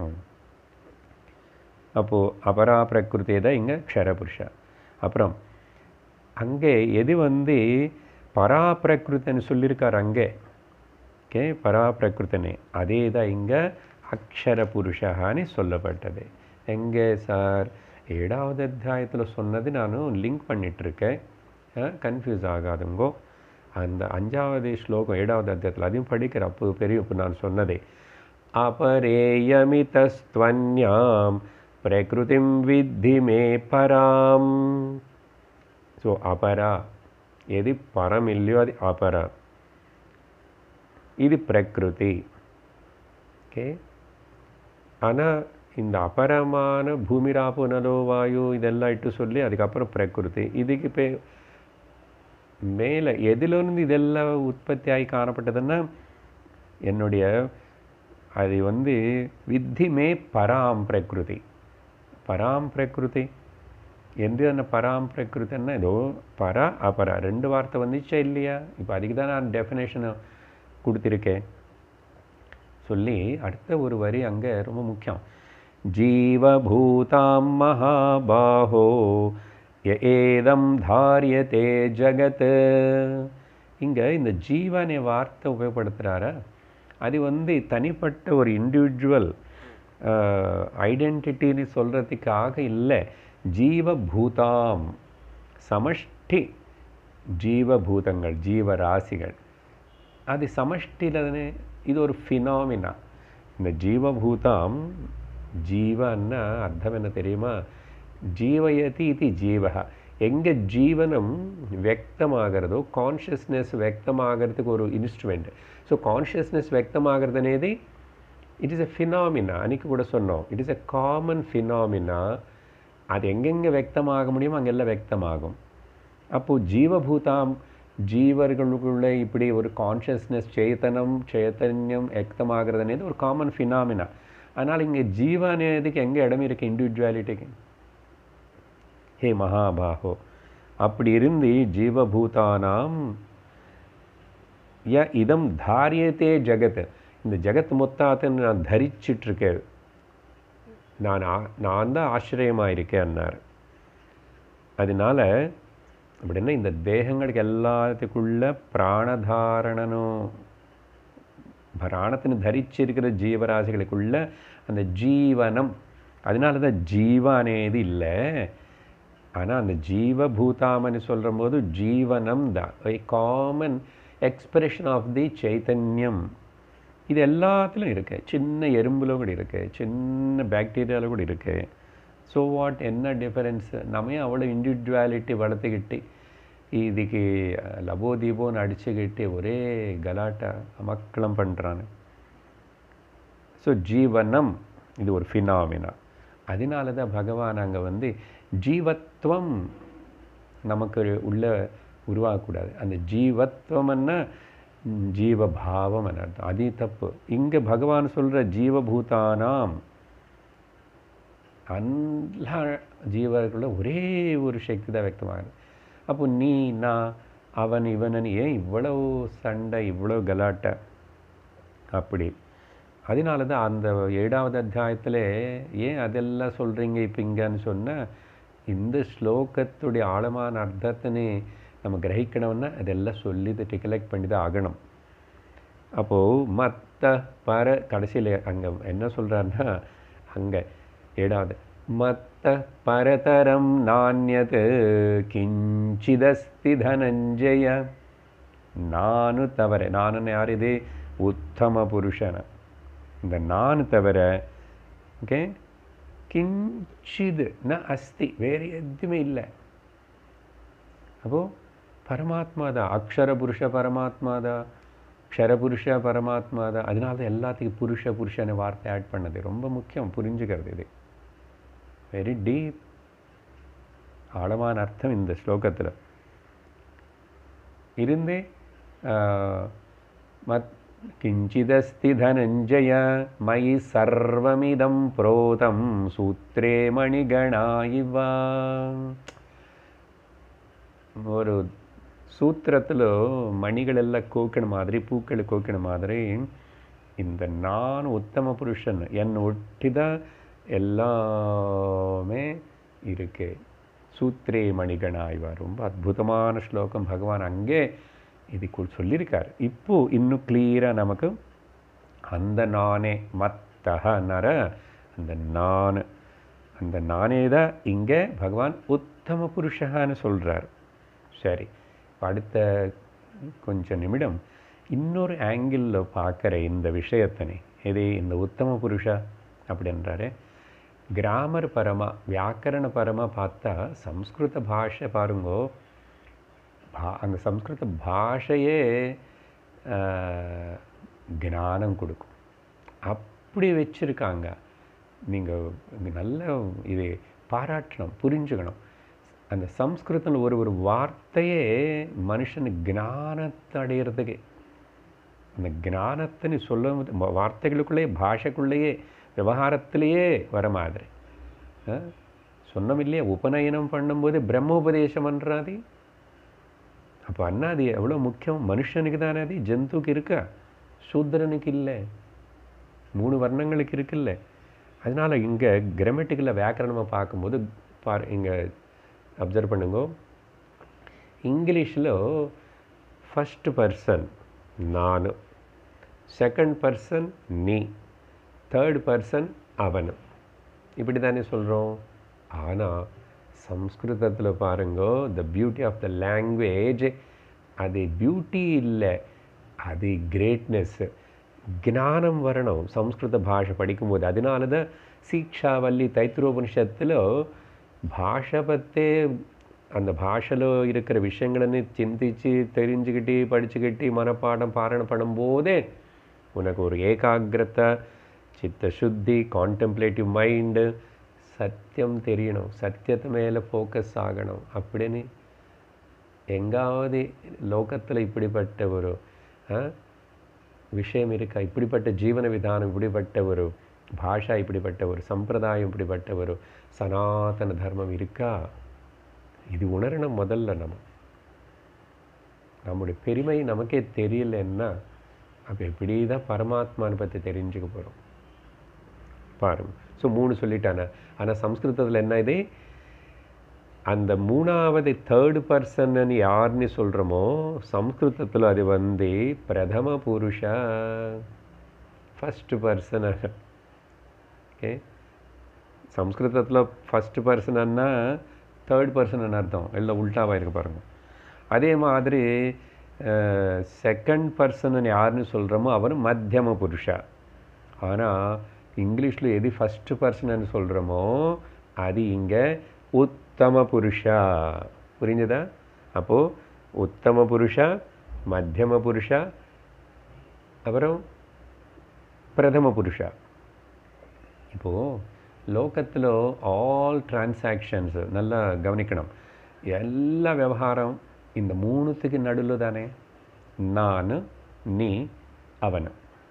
அப்போது அபரா பிரகிருதி தான் இங்கே க்ஷரபுருஷா அப்புறம் அங்கே எது வந்து பராப்பிரகிருத்தன்னு சொல்லியிருக்கார் அங்கே ஓகே பராப்பிரகிருத்தனே அதே தான் இங்கே அக்ஷர புருஷகான்னு சொல்லப்பட்டது எங்கே சார் ஏழாவது அத்தியாயத்தில் சொன்னது நானும் லிங்க் பண்ணிகிட்ருக்கேன் கன்ஃபியூஸ் ஆகாதுங்கோ அந்த அஞ்சாவது ஸ்லோகம் ஏழாவது அத்தியாயத்தில் அதையும் படிக்கிற அப்போ பெரிய இப்போ நான் சொன்னதே அபரேயமிதஸ்துவன்யாம் பிரகிருதிம் வித்தி மே பராம் ஸோ அபரா எது பரம் இல்லையோ அது அபரா இது பிரகிருதி ஓகே ஆனால் இந்த அபரமான பூமிராப்பு நலோ வாயு இதெல்லாம் இட்டு சொல்லி அதுக்கப்புறம் பிரகிருதி இதுக்கு பே மேலே எதிலிருந்து இதெல்லாம் உற்பத்தி ஆகி காணப்பட்டதுன்னா என்னுடைய அது வந்து வித்தி மே பராம் பிரகிருதி பராம் பிரகிருதி என்று அந்த பராம் பிரகிருத்தின்னா ஏதோ பர அபரா ரெண்டு வார்த்தை வந்துச்சா இல்லையா இப்போ அதுக்கு தான் நான் டெஃபினேஷனை கொடுத்துருக்கேன் சொல்லி அடுத்த ஒரு வரி அங்கே ரொம்ப முக்கியம் ஜீவபூதாம் மகாபாஹோ ஏதம் தாரியதே ஜகத் இங்கே இந்த ஜீவனே வார்த்தை உபயோகப்படுத்துகிறாரா அது வந்து தனிப்பட்ட ஒரு இண்டிவிஜுவல் ஐடென்டிட்டின்னு சொல்கிறதுக்காக இல்லை ஜீவபூதாம் சமஷ்டி ஜீவபூதங்கள் ஜீவராசிகள் அது சமஷ்டியில் இது ஒரு ஃபினாமினா இந்த ஜீவபூதாம் ஜீவன்னா அர்த்தம் என்ன தெரியுமா ஜீவயதி இது ஜீவகா எங்கே ஜீவனம் వ్యక్తமாகிறதோ கான்ஷியஸ்னஸ் వ్యక్తமாகிறதுக்கு ஒரு இன்ஸ்ட்ருமெண்ட் ஸோ கான்ஷியஸ்னஸ் వ్యక్తமாகிறது అనేది இட் இஸ் எ ஃபினாமினா அன்றைக்கி கூட சொன்னோம் it is a common phenomena அது எங்கெங்கே వ్యక్తமாக முடியுமோ அங்கெல்லாம் వ్యక్తமாகும் அப்போது ஜீவபூதாம் ஜீவர்களுக்குள்ளே இப்படி ஒரு கான்ஷியஸ்னஸ் சேத்தனம் சைத்தன்யம் వ్యక్తமாகிறது అనేది ஒரு காமன் ஃபினாமினா அதனால் இங்கே ஜீவ అనేதுக்கு எங்கே இடம் இருக்குது இண்டிவிஜுவாலிட்டிக்கு ஹே மகாபாஹோ அப்படி இருந்து ஜீவபூதானாம் ய இதம் தாரியத்தே ஜகத் இந்த ஜகத் மொத்தத்தை நான் தரிச்சிட்ருக்கேன் நான் நான் தான் ஆசிரியமாக இருக்கேன்னார் அதனால அப்படின்னா இந்த தேகங்களுக்கு எல்லாத்துக்குள்ள பிராணதாரணனும் பிராணத்தின்னு தரிச்சிருக்கிற ஜீவராசிகளுக்குள்ள அந்த ஜீவனம் அதனால தான் ஜீவ అనేది இல்லை ஆனால் அந்த ஜீவபூதாமன்னு சொல்கிற போது ஜீவனம் தான் a common expression of the சைத்தன்யம் இது எல்லாத்துலையும் இருக்குது சின்ன எறும்பில் கூட இருக்குது சின்ன பாக்டீரியாவில் கூட இருக்குது ஸோ வாட் என்ன டிஃபரன்ஸ் நம்ம அவ்வளோ இண்டிவிஜுவாலிட்டி வளர்த்துக்கிட்டு இதுக்கு லபோ தீபோன்னு அடிச்சுக்கிட்டு ஒரே கலாட்டா அமக்களம் பண்ணுறான்னு ஸோ ஜீவனம் இது ஒரு ஃபினாமினா அதனால தான் பகவான் அங்கே வந்து ஜீவத்வம் நமக்கு உள்ள உருவாகக்கூடாது அந்த ஜீவத்வம்னா ஜீவபாவம் அர்த்தம் அது தப்பு இங்கே பகவான் சொல்கிற ஜீவபூதானாம் எல்லா ஜீவர்களுள்ள ஒரே ஒரு சக்தி தான் வியக்தமாகுது அப்போ நீ நான் அவன் இவனன் ஏன் இவ்வளவு சண்டை இவ்வளோ கலாட்டை அப்படி அதனால தான் அந்த ஏழாவது அத்தியாயத்தில் ஏன் அதெல்லாம் சொல்கிறீங்க இப்போ இங்கன்னு சொன்னால் இந்த ஸ்லோகத்துடைய ஆழமான அர்த்தத்தினே நம்ம கிரகிக்கணும்னா அதெல்லாம் சொல்லி இதை டிகலெக்ட் பண்ணி தான் ஆகணும் அப்போது மற்ற பர கடைசியில் அங்கே என்ன சொல்கிறாருன்னா அங்கே ஏழாவது மத்த பரதரம் நானியத் கிஞ்சிதஸ்தி தனஞ்சய நானு தவிர நானுன்னு யார் இது உத்தம புருஷன இந்த நான் தவிர ஓகே கிஞ்சிது ந அஸ்தி வேறு எதுவுமே இல்லை அப்போது பரமாத்மா தான் அக்ஷர புருஷ பரமாத்மா தான் க்ஷரபுருஷ பரமாத்மா தான் அதனால தான் எல்லாத்துக்கும் புருஷ புருஷன வார்த்தை ஆட் பண்ணது ரொம்ப முக்கியம் புரிஞ்சுக்கிறது இது வெரி டீப் ஆழமான அர்த்தம் இந்த ஸ்லோகத்தில் இருந்தே மத் கிஞ்சிதஸ்தி தனஞ்சய மயி சர்வமிதம் புரோதம் சூத்ரே மணிகணாயிவா ஒரு சூத்திரத்தில் மணிகளெல்லாம் கோக்கின மாதிரி பூக்கள் கோக்கின மாதிரி இந்த நான் உத்தம புருஷன் என்னை ஒட்டி தான் எல்லாமே இருக்கு சூத்ரே மணிகணாய்வா ரொம்ப அற்புதமான ஸ்லோகம் பகவான் அங்கே இதுக்குள் சொல்லியிருக்கார் இப்போ இன்னும் கிளியராக நமக்கு அந்த நானே மத்தக நர அந்த நான் அந்த நானே தான் இங்கே பகவான் உத்தம புருஷகான்னு சொல்கிறார் சரி அடுத்த கொஞ்சம் நிமிடம் இன்னொரு ஆங்கிளில் பார்க்குற இந்த விஷயத்தனே இது இந்த உத்தம புருஷா அப்படின்றாரு கிராமர் பரமா வியாக்கரண பரமா பார்த்தா சம்ஸ்கிருத பாஷை பாருங்கோ பா அந்த சம்ஸ்கிருத பாஷையே ஞானம் கொடுக்கும் அப்படி வச்சுருக்காங்க நீங்கள் நல்ல இது பாராட்டணும் புரிஞ்சுக்கணும் அந்த சம்ஸ்கிருதத்தில் ஒரு ஒரு வார்த்தையே மனுஷன் ஞானத்தை அடையிறதுக்கு அந்த ஞானத்தை சொல்ல வார்த்தைகளுக்குள்ளேயே பாஷைக்குள்ளேயே விவகாரத்திலேயே வர மாதிரி சொன்னோம் இல்லையா உபநயனம் பண்ணும்போது பிரம்மோபதேசம் பண்ணுறாதி அப்போ அண்ணா அது எவ்வளோ முக்கியம் மனுஷனுக்கு தானே அது ஜந்துக்கு இருக்கா சூத்திரனுக்கு இல்லை மூணு வர்ணங்களுக்கு இருக்குல்ல அதனால் இங்கே கிராமட்டிக்கலில் வியாக்கரணமாக பார்க்கும்போது பார் இங்கே அப்சர்வ் பண்ணுங்க ఇంగ్లీష్లో ఫస్ట్ పర్సన్ నాను செகண்ட் பர்சன் நீ தேர்ட் பர்சன் அவன் இப்படி தானே சொல்கிறோம் ஆனால் சம்ஸ்கிருதத்தில் பாருங்கோ the beauty of the language அது பியூட்டி இல்லை அது கிரேட்னஸ் జ్ఞానం వరణం సంస్కృత భాష படிக்கும்போது அதனால தான் சீக்ஷாவல்லி தைத்திரோபனிஷத்தில் భాష பற்றே அந்த பாஷையில் இருக்கிற விஷயங்களன்னு சிந்திச்சு தெரிஞ்சுக்கிட்டு படிச்சுக்கிட்டு மனப்பாடம் பாரணம் பண்ணும்போதே உனக்கு ஒரு ஏகாகிரத்தை சித்த சுத்தி கான்டெம்ப்ளேட்டிவ் மைண்டு சத்தியம் தெரியணும் சத்தியத்து மேலே ஃபோக்கஸ் ஆகணும் அப்படின்னு எங்காவது லோகத்தில் இப்படிப்பட்ட ஒரு விஷயம் இருக்கா இப்படிப்பட்ட ஜீவன விதானம் இப்படிப்பட்ட ஒரு பாஷா இப்படிப்பட்ட ஒரு சம்பிரதாயம் இப்படிப்பட்ட ஒரு சனாதன தர்மம் இருக்கா இது உணரணும் முதல்ல நம்ம நம்முடைய பெருமை நமக்கே தெரியலன்னா அப்போ எப்படி தான் பரமாத்மான்னு பற்றி தெரிஞ்சுக்க போகிறோம் பாருங்க ஸோ மூணு சொல்லிட்டானே ஆனால் சம்ஸ்கிருதத்தில் என்ன இது அந்த மூணாவது தேர்டு பர்சன்னு யாருன்னு சொல்கிறோமோ சம்ஸ்கிருதத்தில் அது வந்து பிரதம புருஷா ஃபஸ்ட்டு பர்சன் ஓகே சம்ஸ்கிருதத்தில் ஃபஸ்ட்டு பர்சன்னா தேர்ட் பர்சன் அர்த்தம் எல்லாம் உல்ட்டாவாக இருக்கு பாருங்கள் அதே மாதிரி செகண்ட் பர்சன் யாருன்னு சொல்கிறோமோ அவர் மத்தியம புருஷா ஆனால் இங்கிலீஷில் எது ஃபஸ்ட்டு பர்சன்னு சொல்கிறோமோ அது இங்கே உத்தம புருஷா புரிஞ்சுதா அப்போது உத்தம புருஷா மத்தியம புருஷா அப்புறம் பிரதம புருஷா இப்போது லோகத்தில் ஆல் டிரான்சாக்ஷன்ஸ் நல்லா கவனிக்கணும் எல்லா விவகாரம் இந்த மூணுத்துக்கு நடுவில் தானே நான் நீ அவன்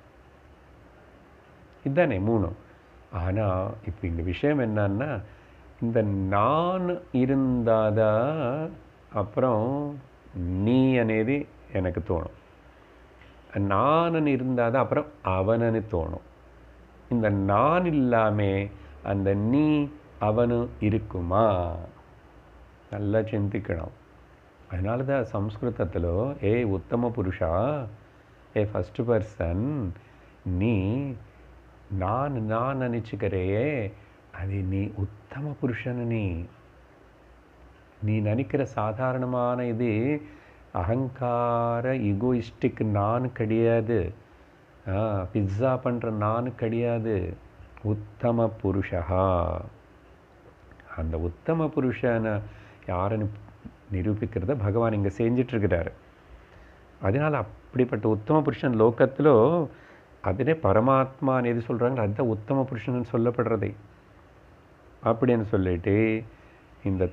இதுதானே மூணு ஆனால் இப்போ இந்த விஷயம் என்னன்னா இந்த நான் இருந்தாதான் அப்புறம் நீ అనేది எனக்கு தோணும் நானன் இருந்தால் தான் அப்புறம் அவனன்னு தோணும் இந்த நான் இல்லாமல் அந்த நீ அவனு இருக்குமா நல்லா சிந்திக்கணும் அதனால தான் சம்ஸ்கிருதத்தில் ஏ உத்தம புருஷா ஏ ஃபஸ்ட்டு பர்சன் நீ நான் நான் நினச்சிக்கிறையே அது நீ உத்தம புருஷன் நீ நீ நினைக்கிற சாதாரணமான இது அகங்கார ஈகோயிஸ்டிக் நான் கிடையாது பிஸ்ஸா பண்ணுற நான் கிடையாது உத்தம புருஷா அந்த உத்தம புருஷனை யாருன்னு நிரூபிக்கிறத பகவான் இங்கே செஞ்சிட்ருக்கிறாரு அதனால் அப்படிப்பட்ட உத்தம புருஷன் லோகத்தில் அதிலே பரமாத்மான்னு எது சொல்கிறாங்களோ அதுதான் உத்தம புருஷன் சொல்லப்படுறதே அப்படின்னு சொல்லிட்டு இந்த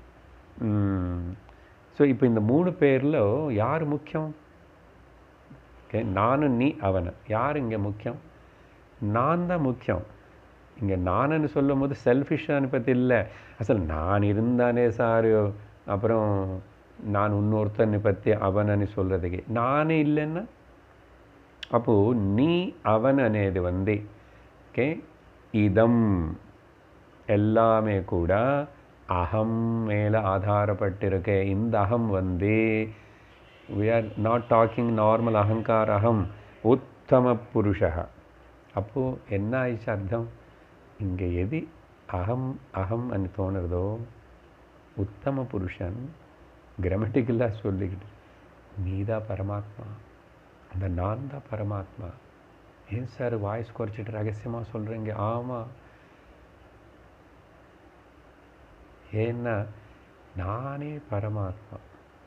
ஸோ இப்போ இந்த மூணு பேரில் யார் முக்கியம் ஓகே நானும் நீ அவனை யார் இங்கே முக்கியம் நான் தான் முக்கியம் இங்கே நானுன்னு சொல்லும் போது செல்ஃபிஷான்னு பற்றி இல்லை அசல் நான் இருந்தானே சார் அப்புறம் நான் இன்னொருத்தனை பற்றி அவனன்னு சொல்கிறதுக்கு நானே இல்லைன்னா அப்போது நீ அவன் అనేది வந்து ஓகே இதம் எல்லாமே கூட அகம் மேலே ஆதாரப்பட்டிருக்க இந்த அகம் வந்து we are not talking normal அகங்கார அகம் உத்தம புருஷா அப்போது என்ன ஆயிடுச்சு அர்த்தம் இங்கே எது அகம் அகம் అని தோணுறதோ உத்தம புருஷன் கிராமட்டிக்கலாக சொல்லிக்கிட்டு நீதான் பரமாத்மா அந்த நான் தான் பரமாத்மா ஏன் சார் வாய்ஸ் குறைச்சிட்டு ரகசியமாக சொல்கிறீங்க ஆமாம் ஏன்னா நானே பரமாத்மா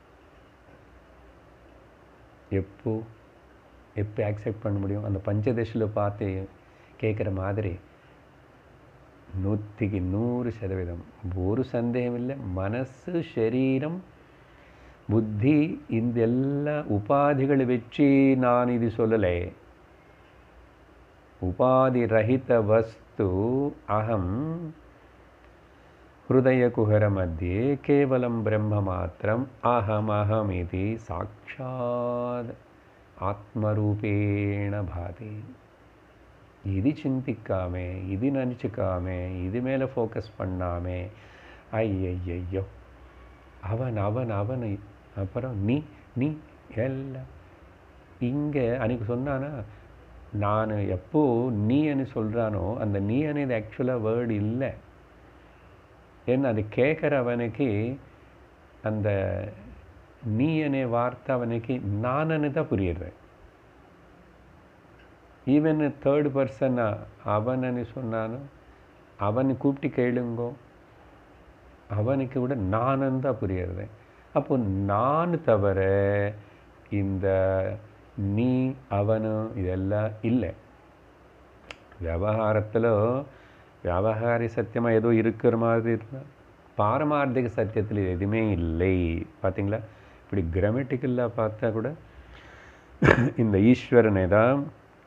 எப்போ எப்போ அக்செப்ட் பண்ண முடியும் அந்த பஞ்சதசில் பார்த்து கேட்குற மாதிரி நூற்றிக்கு நூறு சதவீதம் ஒரு சந்தேகம் இல்லை மனசு ಶರೀரம் புத்தி இந்த ಎಲ್ಲ ಉಪಾಧಿಗಳು வெற்றி நான் இது சொல்லலை உபாதி ரஹித வஸ்து அகம் ஹிருதயகுஹர மத்தியே கேவலம் பிரம்ம மாத்திரம் அகமஹமிதி சாட்சாத் ஆத்மரூபேண பாதி இது சிந்திக்காம இது நினச்சிக்காம இது மேலே ஃபோக்கஸ் பண்ணாமே ஐயையோ அவன் அவன் அவன் அப்புறம் நீ நீ எல்லாம் இங்கே அன்றைக்கி சொன்னானா நான் எப்போ நீ అని சொல்கிறானோ அந்த நீ అనేది ஆக்சுவலாக வேர்டு இல்லை ஏன்னா அது கேட்குறவனுக்கு அந்த நீ అనే வார்த்தை அவனுக்கு நானன்னு தான் புரியுது ஈவன் தேர்ட் பர்சன் அவனன்னு சொன்னானோ அவனை கூப்பிட்டு கேளுங்கோ அவனுக்கு கூட நானும் தான் புரியுறது அப்போ நான் தவிர இந்த நீ அவனு இதெல்லாம் இல்லை விவகாரத்தில் வியாபகாரி சத்தியமாக ஏதோ இருக்கிற மாதிரி இருந்தால் பாரமார்த்திக சத்தியத்தில் இது எதுவுமே இல்லை பார்த்தீங்களா இப்படி கிராமட்டிக்கலாக பார்த்தா கூட இந்த ஈஸ்வரனை தான்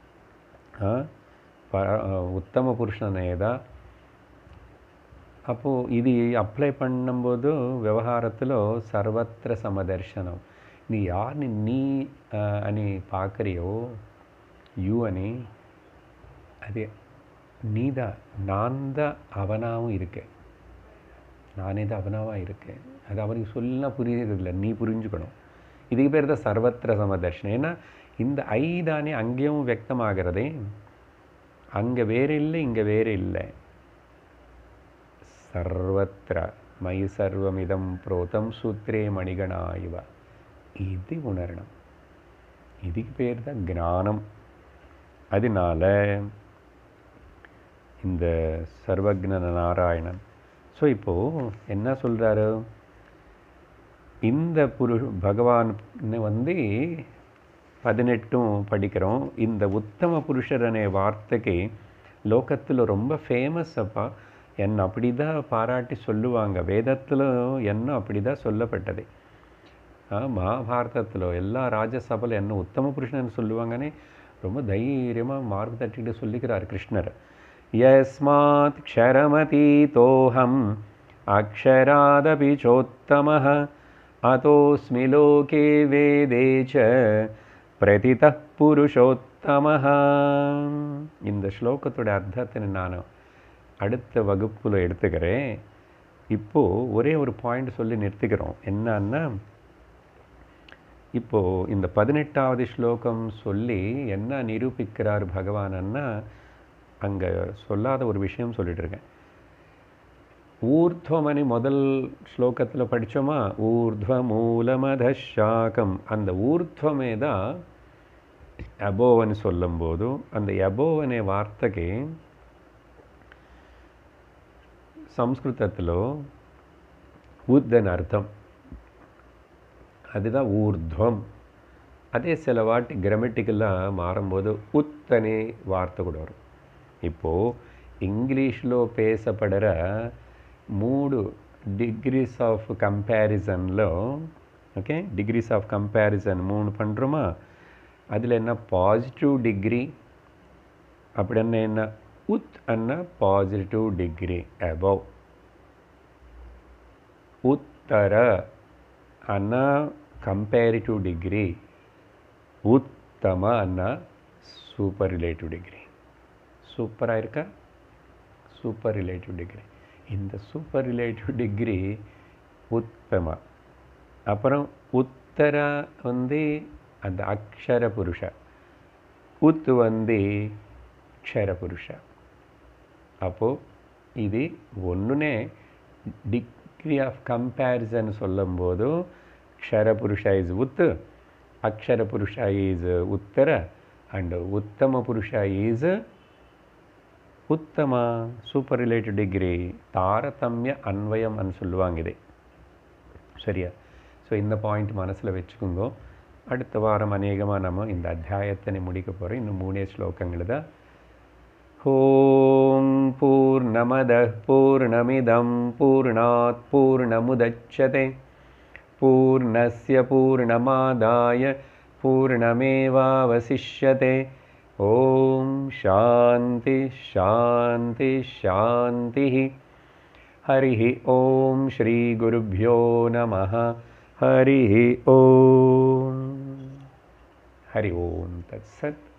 உத்தம புருஷனை தான் அப்போது இது அப்ளை பண்ணும்போது వ్యవహారத்தில் సర్వత్ర సమదర్శనం நீ யாருని நீ అని பார்க்குறியோ யூ అని அது நீ தான் நான் தான் அவனாகவும் இருக்கேன் நானே தான் அவனாவாக இருக்கேன் அது அவனுக்கு சொல்ல புரியறதில்ல நீ புரிஞ்சுக்கணும் இதுக்கு பேர் தான் சர்வத்திர சமதர்ஷனம் ஏன்னா இந்த ஐ தானே அங்கேயும் வியக்தமாகிறதே அங்கே வேறு இல்லை இங்கே வேறு இல்லை சர்வத்திர மயி சர்வமிதம் புரோதம் சூத்ரே மணிகணா இவ இது உணரணும் இதுக்கு பேர் தான் ஞானம் அதனால இந்த சர்வக்ன நாராயணன் ஸோ இப்போது என்ன சொல்கிறாரு இந்த புரு பகவான் வந்து பதினெட்டும் படிக்கிறோம் இந்த உத்தம புருஷர் அనే வார்த்தைக்கு லோகத்தில் ரொம்ப ஃபேமஸ் அப்பா என்ன அப்படி தான் பாராட்டி சொல்லுவாங்க வேதத்தில் என்ன அப்படி தான் சொல்லப்பட்டது மகாபாரதத்தில் எல்லா ராஜசபையில் என்ன உத்தம புருஷன் சொல்லுவாங்கன்னே ரொம்ப தைரியமாக மார்க் தட்டிட்டு சொல்லிக்கிறார் கிருஷ்ணர் யஸ்மாத் க்ஷரமதீதோஹம் அக்ஷராதபி சோத்தமः அதோஸ்மி லோகே வேதே ச பிரதித புருஷோத்தமः இந்த ஸ்லோகத்தோட அர்த்தத்தை நான் அடுத்த வகுப்பில் எடுத்துக்கிறேன் இப்போது ஒரே ஒரு பாயிண்ட் சொல்லி நிறுத்திக்கிறோம் என்னன்னா இப்போது இந்த பதினெட்டாவது ஸ்லோகம் சொல்லி என்ன நிரூபிக்கிறார் பகவானன்னா அங்கே சொல்லாத ஒரு விஷயம் சொல்லிட்டு இருக்கேன் ஊர்த்வம் అని முதல் ஸ்லோகத்தில் படித்தோமா ஊர்த்வ மூலமதஷாக்கம் அந்த ஊர்த்வமே தான் అబోవ్ అని சொல்லும்போது அந்த అబోవ్ అనే వార్తకి సంస్కృతத்தில் உத் అని అర్థం அதுதான் ஊர்த்வம் அதே சில வாட்டி கிராமட்டிக்கலாக மாறும்போது உத் అనే வார்த்தை கூட வரும் இப்போது ఇంగ్లీష్లో పేసపడర మూడు డిగ్రీస్ ఆఫ్ కంపారిజన్లో ஓகே டிகிரிஸ் ஆஃப் கம்பேரிசன் மூணு பண்ணுறோமா அதில் என்ன பாசிட்டிவ் டிகிரி அப்படின்னா என்ன உத் அண்ணா பாசிட்டிவ் டிகிரி அபவ் உத்தர அண்ணா கம்பேரிட்டிவ் டிகிரி உத்தம அண்ணா சூப்பர் ரிலேட்டிவ் டிகிரி சூப்பராக இருக்கா சூப்பர் ரிலேட்டிவ் டிகிரி இந்த சூப்பர் ரிலேட்டிவ் டிகிரி உத்தம அப்புறம் உத்தரா வந்து அந்த அக்ஷர புருஷ உத் வந்து க்ஷர புருஷ அப்போது இது ஒன்றுனே டிகிரி ஆஃப் கம்பேரிசன் சொல்லும்போது க்ஷர புருஷ இஸ் உத் அக்ஷர புருஷ இஸ் உத்தர அண்ட் உத்தம புருஷ இஸ் உத்தம சூப்பர் ரிலேட்டிவ் டிகிரி தாரதமிய அன்வயம் அன்னு சொல்லுவாங்க இதை சரியா ஸோ இந்த பாயிண்ட் மனசில் வச்சுக்கோங்க அடுத்த வாரம் அநேகமாக நம்ம இந்த அத்தியாயத்தினை முடிக்க போகிறோம் இன்னும் மூணே ஸ்லோகங்கள் தான் ஓம் பூர்ணமத பூர்ணமிதம் பூர்ணாத் பூர்ணமுதட்சதே பூர்ணஸ்ய பூர்ணமாதாய பூர்ணமேவாவசிஷ்யதே ஓம் சாந்தி சாந்தி சாந்தி हरिः ॐ श्रीगुरुभ्यो नमः हरिः ॐ हरि ओं तत्सत्